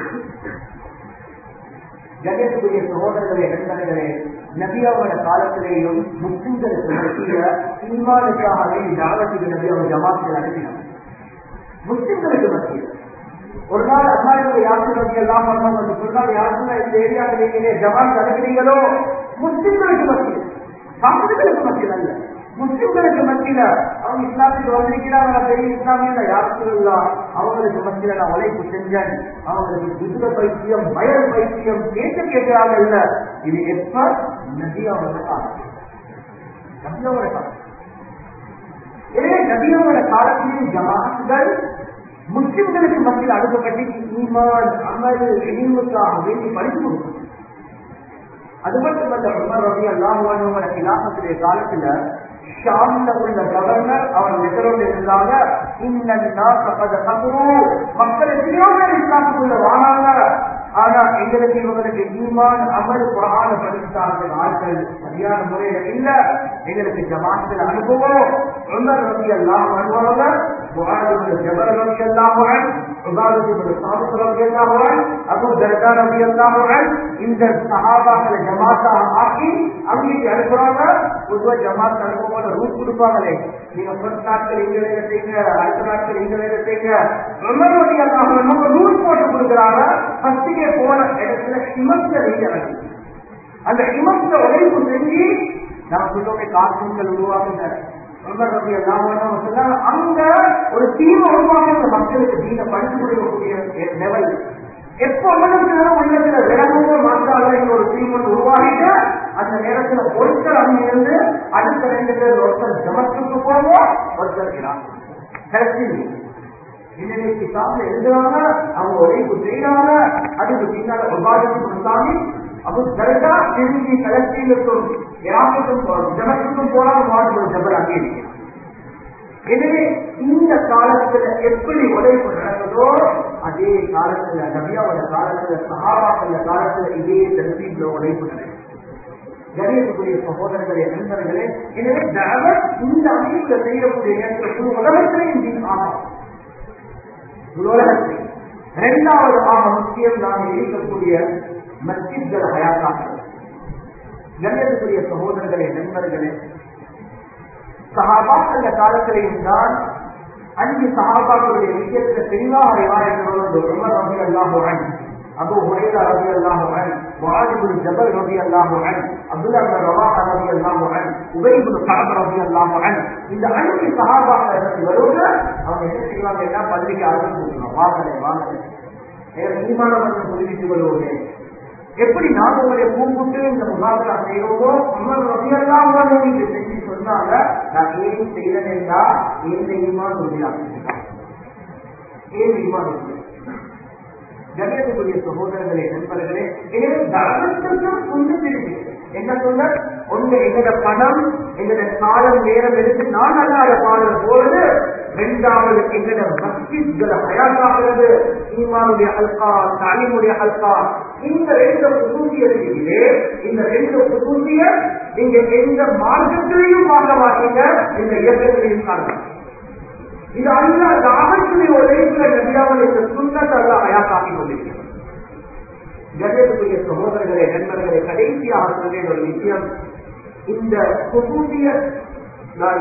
[SPEAKER 2] ஜகத்துக்குரிய சகோதரர்களே நண்பர்களே நபியாவோட காலத்திலேயும் முஸ்லிம்களுக்கு மத்திய ஈமானுக்காகவே தாவத்துக்கு நபி அவங்க ஜமாத்தில் அனுப்பினார் முஸ்லிம்களுக்கு மத்தியில் ஒரு நாள் அல்லாஹ் யாருக்கு நபி எல்லாம் வந்து சொன்னால் யாருக்குன்னா இந்த ஏரியாவில் நீங்களே ஜமாத் அனுப்புறீங்களோ முஸ்லிம்களுக்கு மத்தியில் காப்பிர்களுக்கு மத்தியில் அல்ல முஸ்லிம்களுக்கு மத்தியில அவங்க இஸ்லாத்துக்கு வந்திருக்கிறாங்க பெரிய இஸ்லாமியில யாருக்கு அவங்களுக்கு மத்தியில நான் உழைப்பு செஞ்சேன் அவங்களுக்கு குதிர பைத்தியம் வயல் பைத்தியம் கேட்க கேட்கிறாங்க இல்ல இது எப்ப நதியாவோட காலம் நதியாவோட காலம் எனவே நதியாவோட காலத்திலேயும் ஜமாத்துகள் முஸ்லிம்களுக்கு மத்தியில் அனுப்பப்பட்டு ஈமான் அமல் இனிமுக்காக வேண்டி படித்து கொடுக்கும் அது மட்டுமல்ல உமர் ரவி அல்லாஹுவானோட கிலாபத்துடைய காலத்துல ஷாம்ல உள்ள கவர்னர் அவர் லெட்டரோடு இருந்தாங்க மக்கள் எத்தனையோ பேர் இஸ்லாத்துக்குள்ள வாராங்க ஆனா எங்களுக்கு இவங்களுக்கு ஈமான் அமல் குரான படித்தார்கள் ஆட்கள் சரியான முறையில இல்ல எங்களுக்கு ஜமாத்தில் அனுபவம் உமர் ரவி அல்லாஹ் அனுபவங்க ஜபர் ரவி அல்லாஹுவன் அபு தர்கா ரவி அல்லாஹுவன் இந்த சஹாபாக்களை ஜமாத்தாக ஆக்கி அங்கேக்கு அனுப்புறாங்க பொதுவாக ஜமாத் அனுப்புவோட ரூட் கொடுப்பாங்களே நீங்க ஃபர்ஸ்ட் நாட்கள் இங்க வேலை செய்யுங்க அடுத்த நாட்கள் இங்க வேலை செய்யுங்க உமர் ரவி அல்லாஹுவன் ரூட் போட்டு கொடுக்குறாங்க ஃபர்ஸ்டுக்கே போன இடத்துல ஹிமத்த நீங்க இறங்கி அந்த ஹிமத்த உழைப்பு செஞ்சு நம்ம சொல்லுவோமே கார்ட்டூன்கள் உருவாக்குங்க அங்க ஒரு தீமை உருவாக்க மக்களுக்கு தீன படித்து கொடுக்கக்கூடிய லெவல் எப்ப உள்ளத்துல உள்ளத்துல விலகவோ மாற்றாலும் ஒரு தீமன் உருவாகிட்டு அந்த நேரத்துல ஒருத்தர் அங்கிருந்து அடுத்த ரெண்டு பேர் ஒருத்தர் ஜமத்துக்கு போவோம் ஒருத்தர் கிடைச்சி இன்னைக்கு கிதாப்ல எழுதுறாங்க அவங்க உழைப்பு செய்யறாங்க அதுக்கு பின்னால உபாதத்துக்கு சாமி அப்போ கரெக்டா திரும்பி கலெக்டிலுக்கும் யாருக்கும் ஜனத்துக்கும் போறாங்க மாட்டு ஜபல் அங்கே எனவே இந்த காலத்துல எப்படி உழைப்பு நடக்குதோ அதே காலத்துல நபியாவோட காலத்துல சகாபாக்கள காலத்துல இதே தர்பீப்ல உழைப்பு நடக்கும் கணியத்துக்குரிய சகோதரர்களே நண்பர்களே எனவே தவர் இந்த அமைப்புல செய்யக்கூடிய நேரத்தில் உலகத்திலையும் ஆகும் உலகத்தை இரண்டாவது ஆக முக்கியம் நாம் இருக்கக்கூடிய மஸ்ஜித்கள் ஹயாத்தாக்கள் கண்ணியத்துக்குரிய சகோதரர்களே நண்பர்களே சகாபாக்கள் காலத்திலையும் தான் அஞ்சு சகாபாக்களுடைய விஷயத்துல தெளிவாக ரிவாயத்தோடு உமர் ரபி அல்லாஹுவன் அபு ஹுரைரா ரபி அல்லாஹுவன் வாலிபுல் ஜபல் ரபி அல்லாஹுவன் அப்துல்லா ரவாஹா ரபி அல்லாஹுவன் உபைபுல் கரப் ரபி அல்லாஹுவன் இந்த அஞ்சு சகாபாக்கள் வருவது அவங்க என்ன செய்வாங்க என்ன பள்ளிக்கு ஆரம்பிச்சு வாசலை வாசலை ஈமான மட்டும் புரிவித்து வருவோமே எப்படி நாம் உங்களை கூப்பிட்டு இந்த முகாதரா செய்யறோமோ உங்கள் ரவியெல்லாம் நீங்க செஞ்சு சொன்னாங்க நான் ஏன் செய்யறேன்னா ஏன் தெரியுமா சொல்லிடாங்க ஏன் தெரியுமா கணியத்துக்குரிய சகோதரர்களே நண்பர்களே எனவே தர்மத்திற்கும் கொண்டு திரும்பி என்ன சொல்ல ஒன்று எங்கட பணம் எங்கட காலம் நேரம் எடுத்து நான் அல்லாத பாடல் போது இரண்டாவது எங்கட மஸ்ஜித்களை ஹயாத்தாகிறது ஈமானுடைய ஹல்கா தாலிமுடைய ஹல்கா இந்த ரெண்டு புதூசியிலே இந்த ரெண்டு புதூசிய நீங்க எந்த மார்க்கத்திலையும் பார்க்க மாட்டீங்க இந்த இயக்கத்திலையும் காணலாம் இது அல்ல தாகத்துடைய உழைப்புல நபியாமல் இந்த சுண்ணத்தை அல்ல ஹயாத்தாக்கி கொண்டிருக்கிறது கணேசனுடைய சகோதரர்களே நண்பர்களே கடைசியாக சொல்றேன் ஒரு விஷயம் இந்த புதூசிய நான்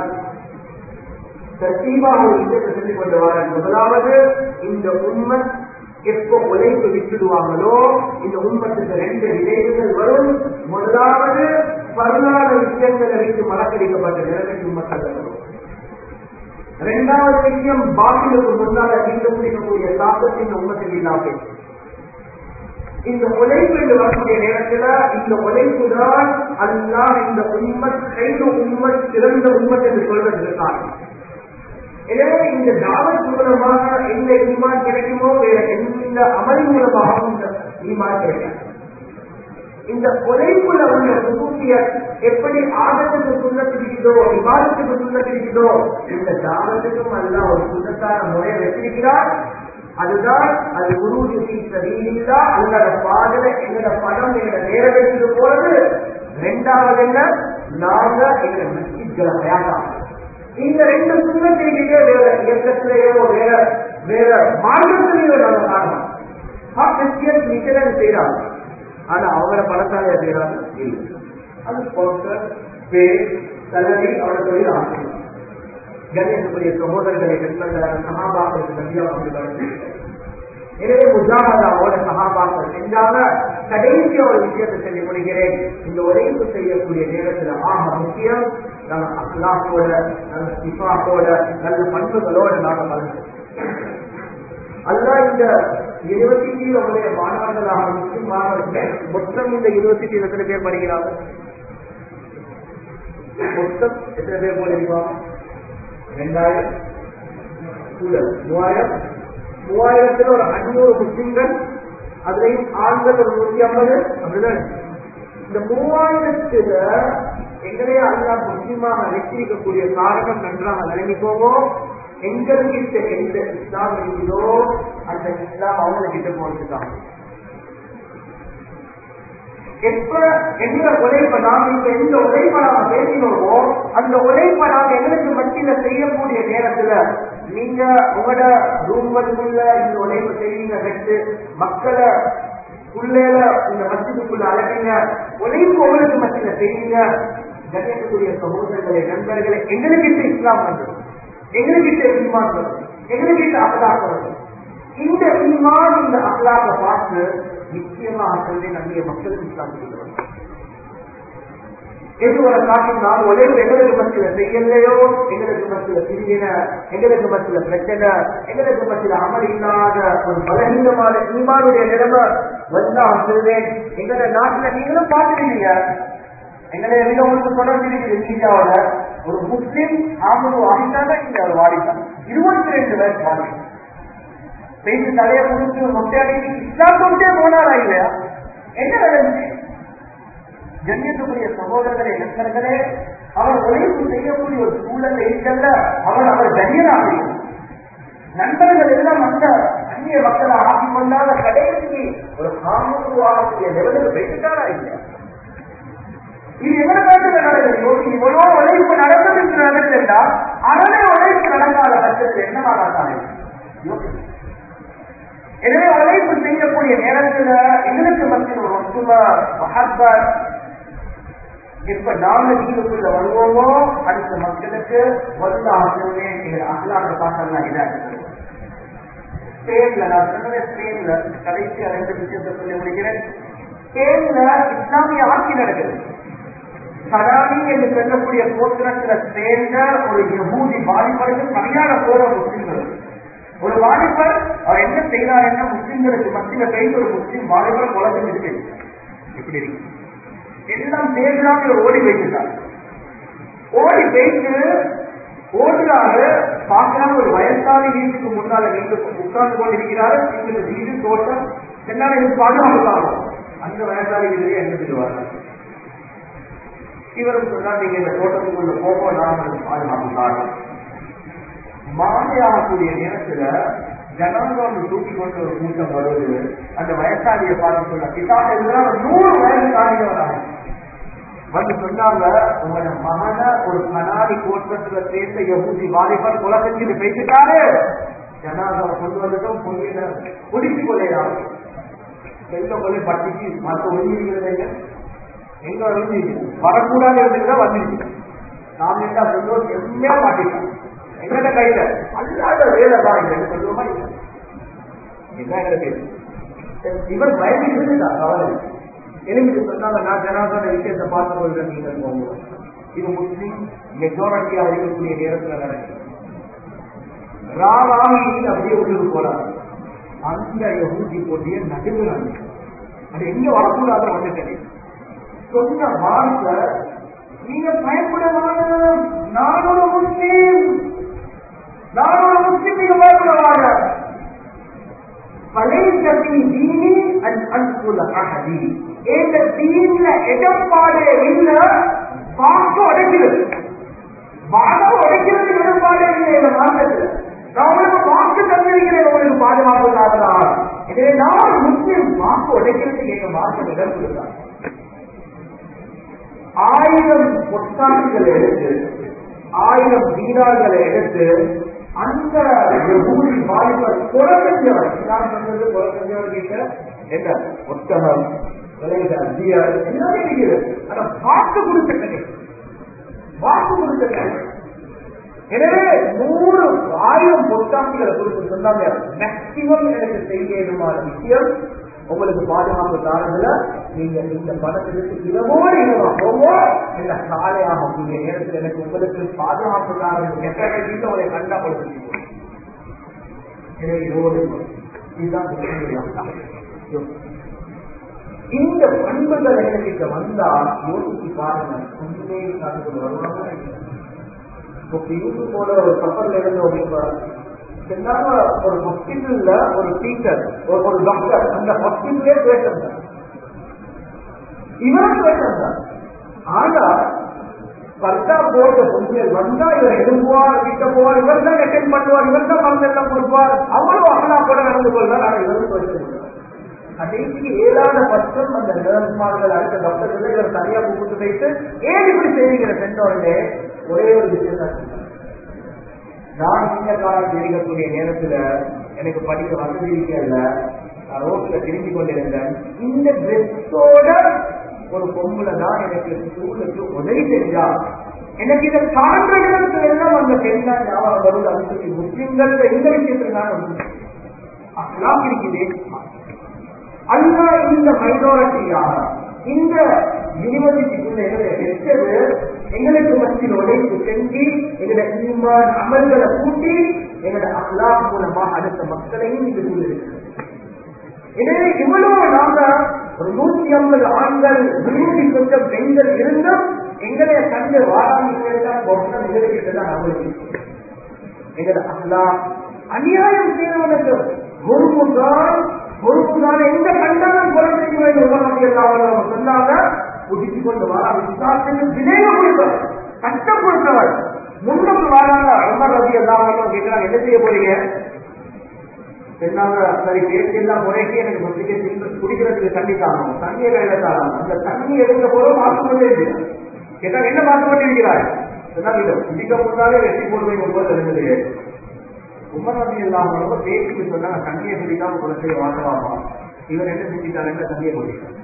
[SPEAKER 2] தர்த்தீபாக ஒரு விஷயத்தை சொல்லிக் கொண்டு வரேன் முதலாவது இந்த உண்மை எப்போ உழைப்பு விட்டுடுவாங்களோ இந்த உண்மத்துக்கு ரெண்டு விளைவுகள் வரும் முதலாவது பதினாறு விஷயங்களை வைத்து மறக்கடிக்கப்பட்ட நிலைமைக்கு உண்மத்தில் வரும் இரண்டாவது விஷயம் பாட்டிலுக்கு முன்னால தீண்டு பிடிக்கக்கூடிய தாக்கத்தின் உண்மத்தில் இல்லாமல் இந்த உழைப்பு என்று வரக்கூடிய நேரத்துல இந்த உழைப்பு தான் அல்லாஹ் இந்த உண்மத் கைது உண்மத் சிறந்த உண்மத் என்று சொல்வதற்கு காரணம் எனவே இந்த தாவத் மூலமாக எந்த ஈமான் கிடைக்குமோ வேற எந்த அமல் மூலமாகவும் இந்த ஈமான் கிடைக்காது இந்த உழைப்புல உள்ள சுகூசிய எப்படி ஆதத்துக்கு சுண்ணத்திருக்கிறதோ விவாதத்துக்கு சுண்ணத்திருக்கிறதோ இந்த தாவத்துக்கும் அல்ல ஒரு சுண்ணத்தான முறையை வச்சிருக்கிறார் அதுதான் அது குரு சரியில்லா அல்லத பாடல எங்களோட படம் எங்களோட நேரடிக்கு போறது ரெண்டாவது என்ன நாங்க எங்களோட மஸ்ஜித்களை தயாராக இந்த ரெண்டு சுண்ணத்திலேயே வேற இயக்கத்திலேயோ வேற வேற மார்க்கத்திலேயோ நாங்க காரணம் கிறிஸ்டியன் மிஷனரி செய்யறாங்க ஆனா அவங்கள பணத்தாலே செய்யறாங்க இல்லை அது ஸ்பான்சர் பே சலரி அவரோட தொழில் ஆசிரியர் கணேசனுடைய சகோதரர்களை பெண்கள் சகாபாக்களுக்கு நம்பியாக எனவே முஜாமதாவோட சகாபாக்கள் செஞ்சாங்க கடைசி ஒரு விஷயத்தை சொல்லி முடிகிறேன் இந்த உழைப்பு செய்யக்கூடிய நேரத்துல ஆக முக்கியம் நம்ம அக்லாக்கோட நல்ல சிபாக்கோட நல்ல பண்புகளோட நாம வளர்ந்து அல்லா இந்த யூனிவர்சிட்டியில் உங்களுடைய மாணவர்களாக முஸ்லிம் மாணவர்கள் மொத்தம் இந்த யூனிவர்சிட்டியில் எத்தனை பேர் படிக்கிறாங்க மொத்தம் எத்தனை பேர் போயிருப்பாங்க ரெண்டாயிரம் ஸ்டூடெண்ட் மூவாயிரம் மூவாயிரத்துல ஒரு அஞ்சூறு முஸ்லிம்கள் அதுலயும் ஆண்கள் ஒரு நூத்தி ஐம்பது அப்படிதான் இந்த மூவாயிரத்துல எங்களையே அல்லா முஸ்லிமாக வச்சிருக்கக்கூடிய காரணம் நன்றாக நினைப்போமோ எங்களுக்கு எந்த இஸ்லாம் இருக்குதோ அந்த இஸ்லாம் அவங்க கிட்ட போறதுதான் எப்ப எந்த உழைப்ப நாம் இப்ப எந்த உழைப்ப நாம பேசினோமோ அந்த உழைப்ப நாம் எங்களுக்கு மத்தியில செய்யக்கூடிய நேரத்துல நீங்க உங்களோட ரூம்களுக்குள்ள இந்த உழைப்பு செய்வீங்க வச்சு மக்களை உள்ளேல இந்த மத்தியத்துக்குள்ள அழகுங்க உழைப்பு உங்களுக்கு மத்தியில செய்வீங்க கணேசக்கூடிய சகோதரர்களே நண்பர்களே எங்களுக்கு இஸ்லாம் வந்தது எங்ககிட்ட ஈமான் வரும் எங்ககிட்ட அகலாக்க வரும் இந்த ஈமான் இந்த அகலாக்க பார்த்து நிச்சயமாக சொல்லி நம்முடைய மக்களுக்கு இஸ்லாம் செய்யணும் எது ஒரு காட்டும் நாம் உழைப்பு எங்களுக்கு மத்தியில செய்யலையோ எங்களுக்கு மத்தியில பிரிவின எங்களுக்கு மத்தியில பிரச்சனை எங்களுக்கு மத்தியில அமல் இல்லாத ஒரு பலகீனமான ஈமானுடைய நிலைமை வந்தா சொல்றேன் எங்களோட நாட்டுல நீங்களும் பார்த்துருக்கீங்க எங்களை எங்க உங்களுக்கு தொடர்பு இருக்குது இந்தியாவோட ஒரு முஸ்லிம் ஆமது ஆகிட்டாங்க இங்க ஒரு வாடிக்கை இருபத்தி ரெண்டு வயசு வாடிக்கை பேசி தலையை முடிச்சு மொட்டையாடி இஸ்லாம் கொண்டே போனாரா இல்லையா என்ன நடந்துச்சு ஜன்யத்துக்குரிய சகோதரர்களே நண்பர்களே அவர் உழைப்பு செய்யக்கூடிய ஒரு சூழல்ல இருக்கல்ல அவர் அவர் ஜன்யனாக நண்பர்கள் எல்லாம் அந்த அந்நிய மக்களை ஆக்கிக் கொண்டாத கடைசி ஒரு காமத்துவாகக்கூடிய லெவலுக்கு வைத்துட்டாரா இல்லையா இது எங்க நாட்டுல நடக்குது இவ்வளவு உழைப்பு நடந்தது என்று நடந்தா அரணை உழைப்பு நடக்காத பட்சத்தில் என்னவாக எனவே உழைப்பு செய்யக்கூடிய நேரத்துல எங்களுக்கு மத்தியில் ஒரு ஒற்றுமை மகத்பார் இப்ப நாங்க நீங்களுக்குள்ள வருவோமோ அடுத்த மக்களுக்கு வந்து ஆசையே அகலாக பார்க்கலாம் இதாக ஸ்பெயின்ல நான் சொன்னது ஸ்பெயின்ல கடைசி ரெண்டு விஷயத்தை சொல்லி முடிக்கிறேன் ஸ்பெயின்ல இஸ்லாமிய ஆட்சி நடக்குது சடாமி என்று சொல்லக்கூடிய கோத்திரத்துல சேர்ந்த ஒரு யகூதி வாலிபருக்கு சரியான போற முஸ்லிம்கள் ஒரு வாலிபர் அவர் என்ன செய்யறார் என்ன முஸ்லிம்களுக்கு மத்தியில பெய்து ஒரு முஸ்லிம் வாலிபர் குழந்தை இருக்கு இப்படி இருக்கு எல்லாம் சேர்ந்தாங்க ஓடி வைக்கிறார் ஓடி வைத்து ஓடுறாரு பார்க்கிறாங்க ஒரு வயசான வீட்டுக்கு முன்னால நின்று உட்கார்ந்து கொண்டிருக்கிறாரு எங்களுக்கு வீடு தோட்டம் என்னால இது பாதுகாப்பு அந்த வயசான வீடு என்ன செய்வார்கள் இவரும் சொன்னார் நீங்க இந்த தோட்டத்துக்குள்ள போக நாங்கள் பாதுகாப்பு மாலையாகக்கூடிய நேரத்துல ஜனங்கள் தூக்கி கொண்டு ஒரு கூட்டம் வருவது அந்த வயசாளியை பார்த்து சொல்ல பிதாட்ட இருந்தால் நூறு வயசு தாண்டியவராக வந்து சொன்னாங்க உங்களோட மகன ஒரு கனாடி கோட்டத்துல சேர்ந்த யகுதி வாலிபர் கொலை செஞ்சுட்டு பேசிட்டாரு ஜனாதாவை கொண்டு வந்துட்டோம் பொய்யில குடிச்சு கொள்ளையாரு எங்க கொலை பட்டிக்கு மற்ற ஒழுங்கு எங்க வந்து வரக்கூடாது இருந்துதான் வந்துருக்கு நாம் என்ன சொல்லுவோம் செம்மையா மாட்டிட்டோம் எங்கிட்ட கையில அல்லாத வேலை பாருங்க சொல்லுவோமா இல்லை என்ன பேசு இவர் பயந்து இருந்தா கவலை எனக்கு சொன்னாங்க நான் ஜனாதார விஷயத்தை பார்த்து கொள்றேன் நீங்கள் போங்க இது முஸ்லீம் மெஜாரிட்டியா இருக்கக்கூடிய நேரத்துல நடக்குது ராவாகி அப்படியே உள்ளுக்கு போறாங்க அந்த யகுதி போட்டிய நடுவு நடந்து அது எங்க வரக்கூடாத வந்துட்டது சொன்ன வார்த்தை நீங்க பயப்பட வேண்டாம் நான் ஒரு முஸ்லீம் நான் ஒரு முஸ்லீம் நீங்க பயப்பட வேண்டாம் فليس في ديني أن أنقل أحدي இந்த தீன்ல இடப்பாடு இல்ல பாக்கு உடைக்கிறது வாதம் உடைக்கிறது இடப்பாடு இல்லை இந்த மார்க்கத்தில் நான் உங்களுக்கு வாக்கு தந்திருக்கிறேன் உங்களுக்கு பாதுகாப்பு தாக்கலாம் எனவே நான் ஒரு முஸ்லீம் வாக்கு உடைக்கிறதுக்கு எங்க மார்க்கம் இடம் கொடுத்தாங்க ஆயிரம் பொட்டான்களை எடுத்து ஆயிரம் தீனார்களை எடுத்து அந்த ஊரி வாலிபர் குறைஞ்சவர் நான் சொன்னது குறைஞ்சவர் கிட்ட என்ன ஒட்டகம் அத்தியார் எல்லாமே இருக்கிறது ஆனா வாக்கு கொடுத்த கதை வாக்கு கொடுத்த கதை எனவே நூறு ஆயிரம் பொட்டாசிகளை கொடுத்து சொன்னாங்க மேக்சிமம் எனக்கு செய்யணுமான விஷயம் உங்களுக்கு பாதுகாப்பு தாரதுல நீங்க இந்த பணத்திற்கு இரவோடு இரவா போவோ இல்ல காலையாகக்கூடிய நேரத்தில் எனக்கு உங்களுக்கு பாதுகாப்பு தாரது எத்தனை உங்களை கண்டா கொடுத்து எனவே இரவோடு இதுதான் இந்த பண்புகள் எங்கிட்ட வந்தா யோசிச்சு பாருங்க உண்மையை சார்ந்து வருவாங்க இப்போ யூசு போல ஒரு கப்பல்ல இருந்தோம் இப்ப சொன்னாங்க ஒரு ஹாஸ்பிட்டல்ல ஒரு டீச்சர் ஒரு ஒரு டாக்டர் அந்த ஹாஸ்பிட்டலே பேசுறாங்க இவரும் பேசுறாங்க ஆனா பர்தா போட்ட பொங்கல் வந்தா இவர் எழுப்புவார் கிட்ட போவார் இவர் தான் அட்டென்ட் பண்ணுவார் இவர் தான் மருந்தெல்லாம் கொடுப்பார் அவ்வளவு அகலா கூட நடந்து கொள்வார் ஆனா இவரும் பேசுறாங்க கடைசிக்கு ஏழாத பட்சம் அந்த நர்ஸ்மார்கள் அடுத்த டாக்டர்கள் இவர் தனியா கூப்பிட்டு வைத்து ஏன் இப்படி செய்வீங்க சென்றோடனே ஒரே ஒரு விஷயம் தான் நான் இந்த காலத்தில் இருக்கக்கூடிய நேரத்துல எனக்கு படிக்க வசதி இருக்கல நான் ரோட்ல திரும்பி கொண்டிருந்தேன் இந்த ட்ரெஸ்ஸோட ஒரு பொம்பளை தான் எனக்கு ஸ்கூலுக்கு உதவி செஞ்சா எனக்கு இந்த சான்றிதழ்கள் எல்லாம் அந்த பெண் தான் ஞாபகம் வருது அது சொல்லி முஸ்லிம்கள் இந்த விஷயத்துல தான் வந்து அஸ்லாம் இருக்குது அல்ல இந்த மைனாரிட்டியாக இந்த யூனிவர்சிட்டிக்குள்ள எங்களை வச்சது எங்களுக்கு மத்தியில் உழைப்பு செஞ்சு எங்களோட ஈமான் அமல்களை கூட்டி எங்களோட அல்லாஹ் மூலமா அடுத்த மக்களையும் இது கொண்டிருக்கிறது எனவே இவ்வளவு நாங்க ஒரு நூத்தி ஐம்பது ஆண்கள் நூற்றி கொஞ்சம் பெண்கள் இருந்தும் எங்களை கண்டு வாராங்க பொருத்தம் எங்களுக்கு தான் அவங்களுக்கு எங்களோட அல்லாஹ் அநியாயம் செய்தவனுக்கு குருமுகான் பொறுப்புதான எந்த கண்டனம் கொலை செய்ய வேண்டும் உலகம் எல்லாம் சொன்னாங்க குடிச்சு கொண்டு வர விசாரத்துக்கு விளைவு கொடுத்தவர் கஷ்டப்படுத்தவர் முன்னுக்கு வராங்க அமர் ரவி எல்லாம் கேட்கிறாங்க என்ன செய்ய போறீங்க சொன்னாங்க சரி பேசி எல்லாம் முறைக்கு எனக்கு மத்திய குடிக்கிறதுக்கு தண்ணி தாங்க தண்ணியை கையில தாங்க அந்த தண்ணி எடுக்க போது பார்த்து கொண்டே இருக்கிறார் கேட்டாங்க என்ன பார்த்து கொண்டிருக்கிறார் சொன்னாங்க இதை குடிக்க முன்னாலே வெற்றி போடுவீங்க போது தெரிஞ்சது உமர் ரவி இல்லாம பேசிட்டு சொன்னாங்க தண்ணியை குடிக்காம குலத்தை வாங்கலாமா இவர் என்ன செஞ்சிட்டாருங்க தண்ணியை குடிக்கிறார்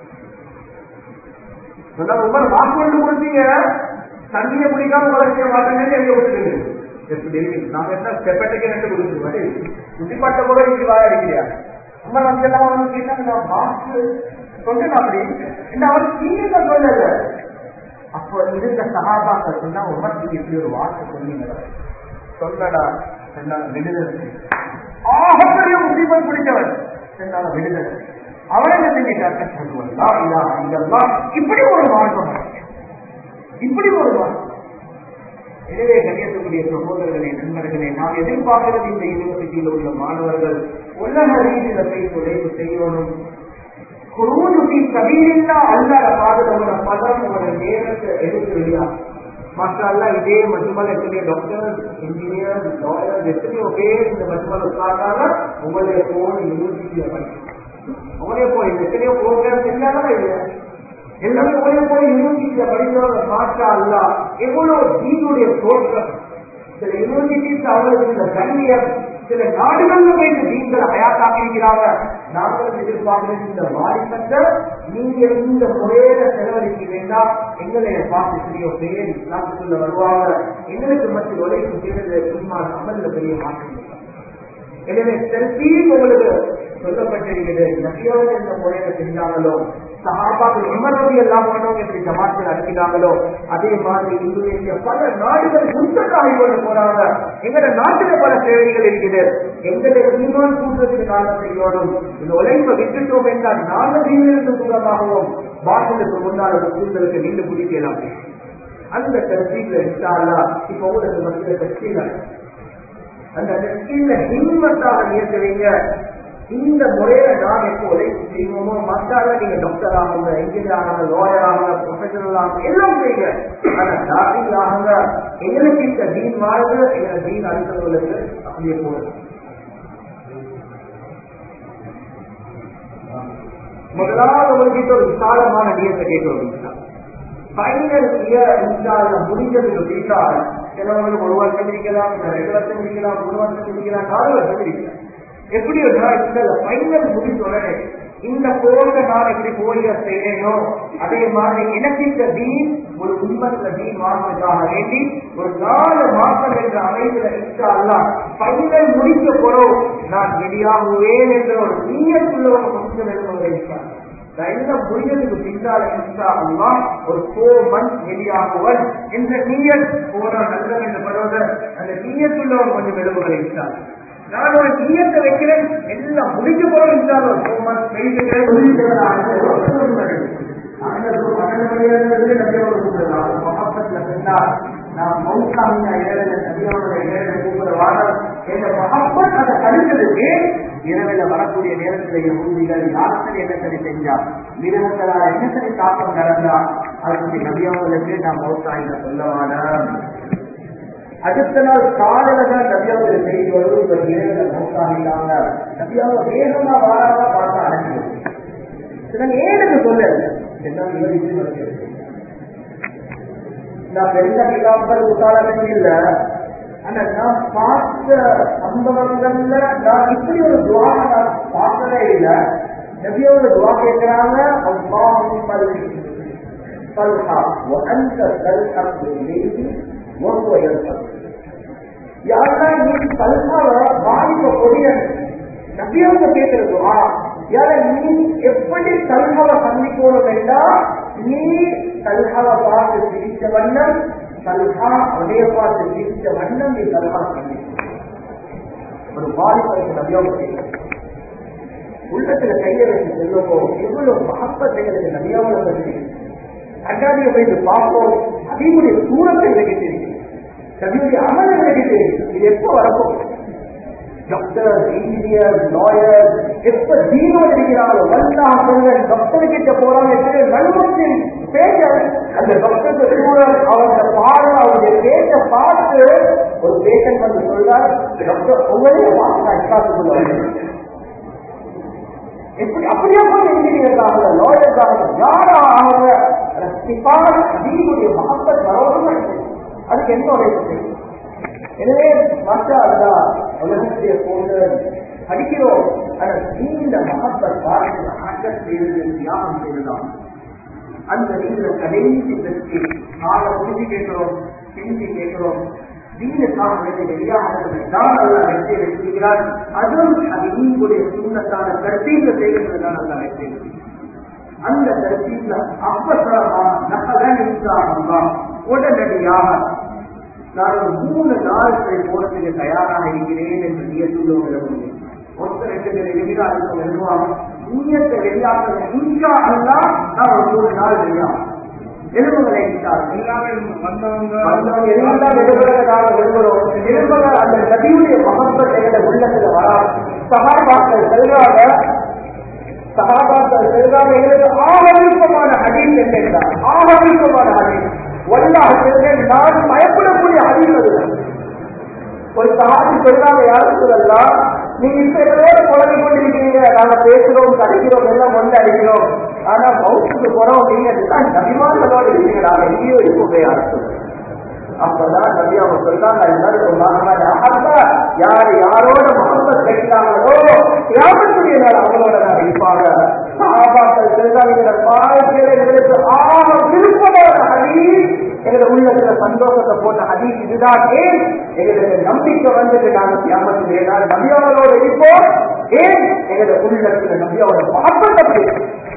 [SPEAKER 2] சொன்னா உமர் வாக்கு கொண்டு கொடுத்தீங்க தண்ணியை குடிக்காம குலத்தைய மாட்டேங்கன்னு எங்க விட்டுருக்கு எப்படி இருக்கு நாங்க என்ன செப்பட்டுக்கு ரெண்டு கொடுத்துருவோம் குடிப்பட்ட கூட இங்க வாய அடிக்கிறியா உமர் ரவி எல்லாம் வந்து கேட்டாங்க நான் வாக்கு சொன்னேன் அப்படி என்ன அவர் சீனியர் சொல்லல அப்போ இருந்த சகாபாக்கள் சொன்னா உமர் இப்படி ஒரு வாக்கு சொன்னீங்க சொல்லடா சொன்னாங்க விடுதலை ஆகப்பெரிய முஸ்லீமன் பிடிச்சவன் சொன்னாங்க விடுதலை அவன் என்ன செஞ்சிட்டான் இப்படி ஒரு மாற்றம் இப்படி ஒரு மாற்றம் எனவே கணியக்கூடிய சகோதரர்களே நண்பர்களே நாம் எதிர்பார்க்கிறது இந்த யூனிவர்சிட்டியில் உள்ள மாணவர்கள் உலக ரீதியில போய் உழைப்பு செய்யணும் குருவுக்கு கபீரில்லா அல்லாத பாதுகாவல பதம் உங்களோட நேரத்தை எடுத்து வெளியா மற்றல்ல இதே மஜ்மல் எத்தனையோ டாக்டர் இன்ஜினியர் லாயர் எத்தனையோ பேர் இந்த மஜ்மல் உட்கார்ந்தாங்க உங்களுடைய போன் யூனிவர்சிட்டியில படிக்கும் உங்களே போய் எத்தனையோ ப்ரோக்ராம் தெரியாதா இல்லையா எல்லாமே ஒரே போய் யூனிவர்சிட்டியில படிக்கிறவங்க மாற்றா அல்ல எவ்வளவு தீனுடைய தோற்றம் சில யூனிவர்சிட்டிஸ் அவங்களுக்கு இந்த கண்ணியம் சில நாடுகள்ல போய் இந்த தீன்களை ஹயாத்தாக்கி இருக்கிறாங்க நாங்களும் எதிர்பார்க்கிறது இந்த வாரிசத்தை நீங்க இந்த முறையில செலவழிக்க வேண்டாம் எங்களை பார்த்து எத்தனையோ பேர் இஸ்லாமுக்குள்ள வருவாங்க எங்களுக்கு மத்திய உழைப்பு செய்வது சும்மா அமல்ல பெரிய மாற்றம் எனவே செல்ஃபி உங்களுக்கு சொல்லப்பட்டிருக்கிறது நபியோட இந்த முறையில செஞ்சாங்களோ சகாபாக்கள் உமரதி எல்லாம் பண்ணவங்க எப்படி ஜமாத்தில் அனுப்பினாங்களோ அதே மாதிரி இந்தோனேசியா பல நாடுகள் முத்தக்காகி கொண்டு போறாங்க எங்கட நாட்டுல பல சேவைகள் இருக்குது எங்களை ஈமான் கூட்டுறதுக்கு நாங்கள் செய்யணும் இந்த உழைப்பை விட்டுட்டோம் என்றால் நாங்கள் தீவிலிருந்து தூரமாகவும் வாசலுக்கு முன்னால முஸ்லிம்களுக்கு நின்று பிடிக்கலாம் அந்த தர்சீல இன்ஷால்லா இப்ப உங்களுக்கு மத்திய தர்சீல அந்த தர்சீல ஹிம்மத்தாக இயக்குவீங்க இந்த முறையில நாம் எப்போ உழைப்பு செய்வோமோ மத்தால நீங்க டாக்டர் ஆகுங்க இன்ஜினியர் ஆகுங்க லாயர் ஆகுங்க ப்ரொஃபஷனல் ஆகுங்க எல்லாம் செய்யுங்க ஆனா டாக்டர் ஆகுங்க எங்களுக்கு இந்த தீன் வாழ்வு எங்களை தீன் அடுத்தவங்களுக்கு அப்படியே போகுது முதலாவது உங்ககிட்ட ஒரு விசாலமான நியத்தை கேட்கிறோம் ஃபைனல் இயர் இன்ஷால்ல முடிஞ்சதுக்கு பின்னால் சிலவங்களுக்கு ஒரு வருஷம் இருக்கலாம் இல்ல ரெண்டு வருஷம் இருக்கலாம் மூணு வருஷம் இருக்கலாம் நாலு வருஷம் இருக்கலாம் எப்படி ஒரு ஃபைனல் முடிஞ்ச உடனே இந்த கோயில நான் எப்படி கோயில செய்யணும் அதே மாதிரி எனக்கு இந்த தீன் ஒரு உண்மத்துல தீன் வாழ்வதற்காக வேண்டி ஒரு நாலு மாசம் என்ற அமைப்புல இன்ஷா அல்லா ஃபைனல் முடிக்க போறோம் நான் வெளியாகுவேன் என்ற ஒரு நீயத்துள்ள ஒரு முக்கியம் என்பதை இன்ஷா அல்லாஹ். நான் எல்லாம் முடிஞ்சதுக்கு பின்னால இன்ஷா அல்லாஹ் ஒரு ஃபோர் மந்த் வெளியாகுவன் என்ற நீயத் போனா நல்லது என்று படுவது அந்த நீயத்துள்ளவன் கொஞ்சம் எழுபுகளை இன்ஷா அல்லாஹ். நான் ஒரு நீயத்தை வைக்கிறேன் எல்லாம் முடிக்க போறோம் இன்ஷா அல்லாஹ் ஃபோர் மந்த் நான் மௌசாமியா ஏழை நபியோட ஏழை கூப்பிடுவாங்க என்ற மகப்பத் அதை தடுக்கிறதுக்கு இரவில் வரக்கூடிய நேரத்தில் யகூதிகள் யாருக்கு என்ன சரி செஞ்சா மிருகங்களால் என்ன சரி தாக்கம் நடந்தா அதுக்கு நபியாவர்களுக்கு நான் மௌசாயில சொல்லவான அடுத்த நாள் காலையில தான் நபியாவுடைய செய்தி வரும் இப்ப இரவில் மௌசாமிட்டாங்க நபியாவை வேகமா வாராம பார்த்து அனுப்பி சில ஏனுக்கு சொல்ல என்ன இவர் இப்படி வருகிறது நான் பெரிய கிதாப்கள் உத்தாரணம் இல்ல ஆனா நான் பார்த்த சம்பவங்கள்ல நான் இப்படி ஒரு துவா நான் பார்த்ததே இல்ல நபியோட துவா கேட்கிறாங்க அல்லாஹும் பல்ஹா وأنت تلحق بالليل وهو يلحق யாரெல்லாம் நீ பல்ஹாவ வாய்ப்ப கொடியன் நபியோட கேட்கிற துவா யார நீ எப்படி தல்ஹாவை சந்திக்கணும் என்றால் நீ தல்ஹாவை பார்த்து சிரிச்ச வண்ணம் தல்ஹா உடைய பார்த்து சிரிச்ச வண்ணம் நீ தல்ஹா சந்திக்கணும் ஒரு வாலிபருக்கு நபியோட உள்ளத்துல கைய வச்சு செல்லுமோ எவ்வளவு மகப்பத்தைகளுக்கு நபியாவோட பற்றி கண்ணாடியை வைத்து பார்ப்போம் அதீவுடைய தூரத்தை விலகி தெரியும் நபியுடைய அமலை விலகி தெரியும் இது எப்போ வரப்போம் டாக்டர் இன்ஜினியர் லாயர் எப்ப தீனோடு இருக்கிறாங்களோ வல்லா சொல்லுங்க டாக்டர் கிட்ட போறாங்க எப்படி நல்வத்தின் பேச்ச அந்த டாக்டருக்கு சூழல் அவங்க பாடு அவருடைய பேச்ச பார்த்து ஒரு பேஷண்ட் வந்து சொல்றார் டாக்டர் உங்களே பார்த்து நான் இஸ்லாத்து சொல்லுவாங்க எப்படி அப்படியே போய் இன்ஜினியர் ஆகல லாயர் ஆகல யாரா ஆகல சிபார் தீனுடைய மகப்பத் வரவும் அதுக்கு என்ன உழைப்பு எனவே மாஷா அல்லா உலகத்திய போன்ற படிக்கிறோம் ஆனால் நீண்ட மகப்பத் பார்த்து ஆட்டம் செய்வது தியாகம் செய்வதாம் அந்த நீண்ட கடைசி பெற்று கால முடிஞ்சு கேட்கிறோம் செஞ்சு கேட்கிறோம் தீனுக்காக வேண்டிய வெளியாக தான் அல்லா வெற்றி வைத்திருக்கிறார் அதுவும் அது நீங்களுடைய சூழ்நத்தான கருத்தீங்க செய்கிறது தான் அல்லா வெற்றி அந்த கருத்தீங்க அவசரமா நகலன் இன்சாரமா உடனடியாக நான் ஒரு மூணு நாட்கள் போறதுக்கு தயாராக இருக்கிறேன் என்று நியத்துள்ளவர்கள் ஒருத்தர் ரெண்டு பேர் எதிராக எழுதுவாங்க நீயத்தை வெளியாக்குற இன்ஷா அல்லா நான் ஒரு மூணு நாள் வெளியாகும் எலும்புகளை எல்லாமே வந்தவங்க வந்தவங்க எல்லாம் எழுதுறதாக விரும்புகிறோம் எழுபது அந்த நதியுடைய மகத்துவத்தை எங்க உள்ளத்துல வராது சகாபாக்கள் செல்றாங்க சகாபாக்கள் செல்றாங்க எங்களுக்கு ஆக விருப்பமான ஹதீஸ் என்ன என்றார் ஆக விருப்பமான ஹதீஸ் வல்லாக நான் பயப்படக்கூடிய ஹதீஸ் அதுதான் ஒரு சகாபி சொல்றாங்க யாரும் சொல்லலாம் நீங்க இப்ப எங்களோட குழந்தை கொண்டிருக்கிறீங்க நாங்க பேசுறோம் கடிக்கிறோம் எல்லாம் ஒன்று அடிக்கிறோம் ஆனா மவுத்துக்கு போறோம் நீங்க எல்லாம் நபிமான்களோட இருக்கீங்க நாங்க எங்கேயோ இருக்கோம் யாரும் அப்பதான் நபி அவங்க சொல்றாங்க சொன்னாங்க யார் யாரோட முகப்பத் வைக்கிறாங்களோ கிராமத்துடைய நாள் அவங்களோட நான் இருப்பாங்க சாபாக்கள் சொல்றாங்க வாழ்க்கையில எங்களுக்கு ஆக விருப்பமான ஹதீஸ் எங்களை உள்ளத்துல சந்தோஷத்தை போட்ட ஹதீஸ் இதுதான் ஏன் எங்களுக்கு நம்பிக்கை வந்துட்டு நாங்க கிராமத்துடைய நாள் நபியாவளோட இருப்போம் ஏன் எங்களை உள்ளத்துல நபியாவோட மகப்பத்தை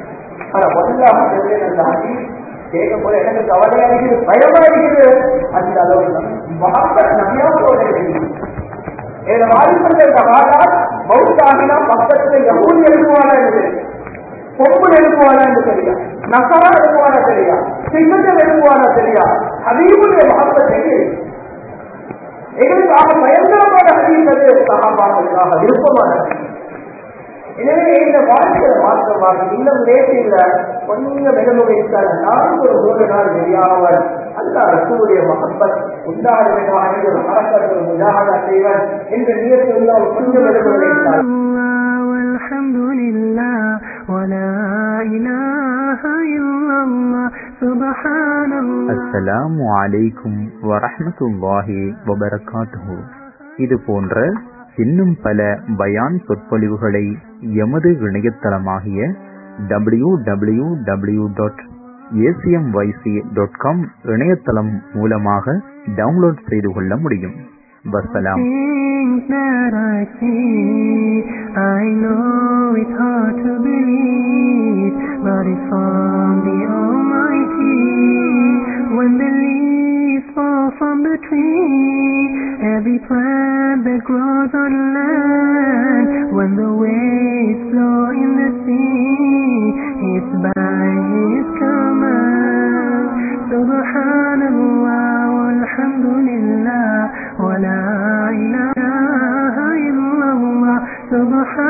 [SPEAKER 2] ஆனா வல்லாஹ் ஜல்ல அந்த ஹதீஸ் கேட்கும் போது எனக்கு கவலையா இருக்குது பயமா இருக்குது அந்த அளவுக்கு மகப்பத் நபியாவோட இருக்குது என் வாலிபர்கள் சகாதார் மவுத்தாகினா பக்கத்துல யகூதி எழுப்புவானா என்று பொம்பு எழுப்புவானா என்று தெரியா நசரா எழுப்புவானா தெரியா சிங்கத்தை எழுப்புவானா தெரியா ஹபீபுடைய மகப்பத் எங்கே எங்களுக்காக பயங்கரமான ஹதீஸ் சகாபாக்களுக்காக விருப்பமான எனவே இந்த வாழ்க்கையில மாற்றமாக இன்னும் லேட் இல்ல கொஞ்சம் மெதுவு வைத்தால் நான் ஒரு நூறு நாள் வெளியானவன் அல்ல ரசூடைய மகப்பத் உண்டாக வேண்டும் ஒரு மரக்கர்கள் முஜாகதா செய்வன் என்ற நியத்தில் அவர் கொஞ்சம் மெதுவு வைத்தால்
[SPEAKER 3] والحمد لله ولا إله إلا الله سبحان الله
[SPEAKER 4] அஸ்ஸலாமு அலைக்கும் வரஹ்மத்துல்லாஹி வபரகாத்துஹு இது போன்ற இன்னும் பல பயான் சொற்பொழிவுகளை எமது இணையதளமாகிய W W W dot ACMYC dot com இணையதளம் மூலமாக டவுன்லோட் செய்து கொள்ள முடியும் வசலாம்
[SPEAKER 3] Things that I see, I know it's hard to believe, but it's from the Almighty. When the leaves fall from the tree, every plant that grows on land, when the waves flow in the sea, it's by His command. Subhanallah, walhamdulillah, wa la ilaha illallah, subhanallah.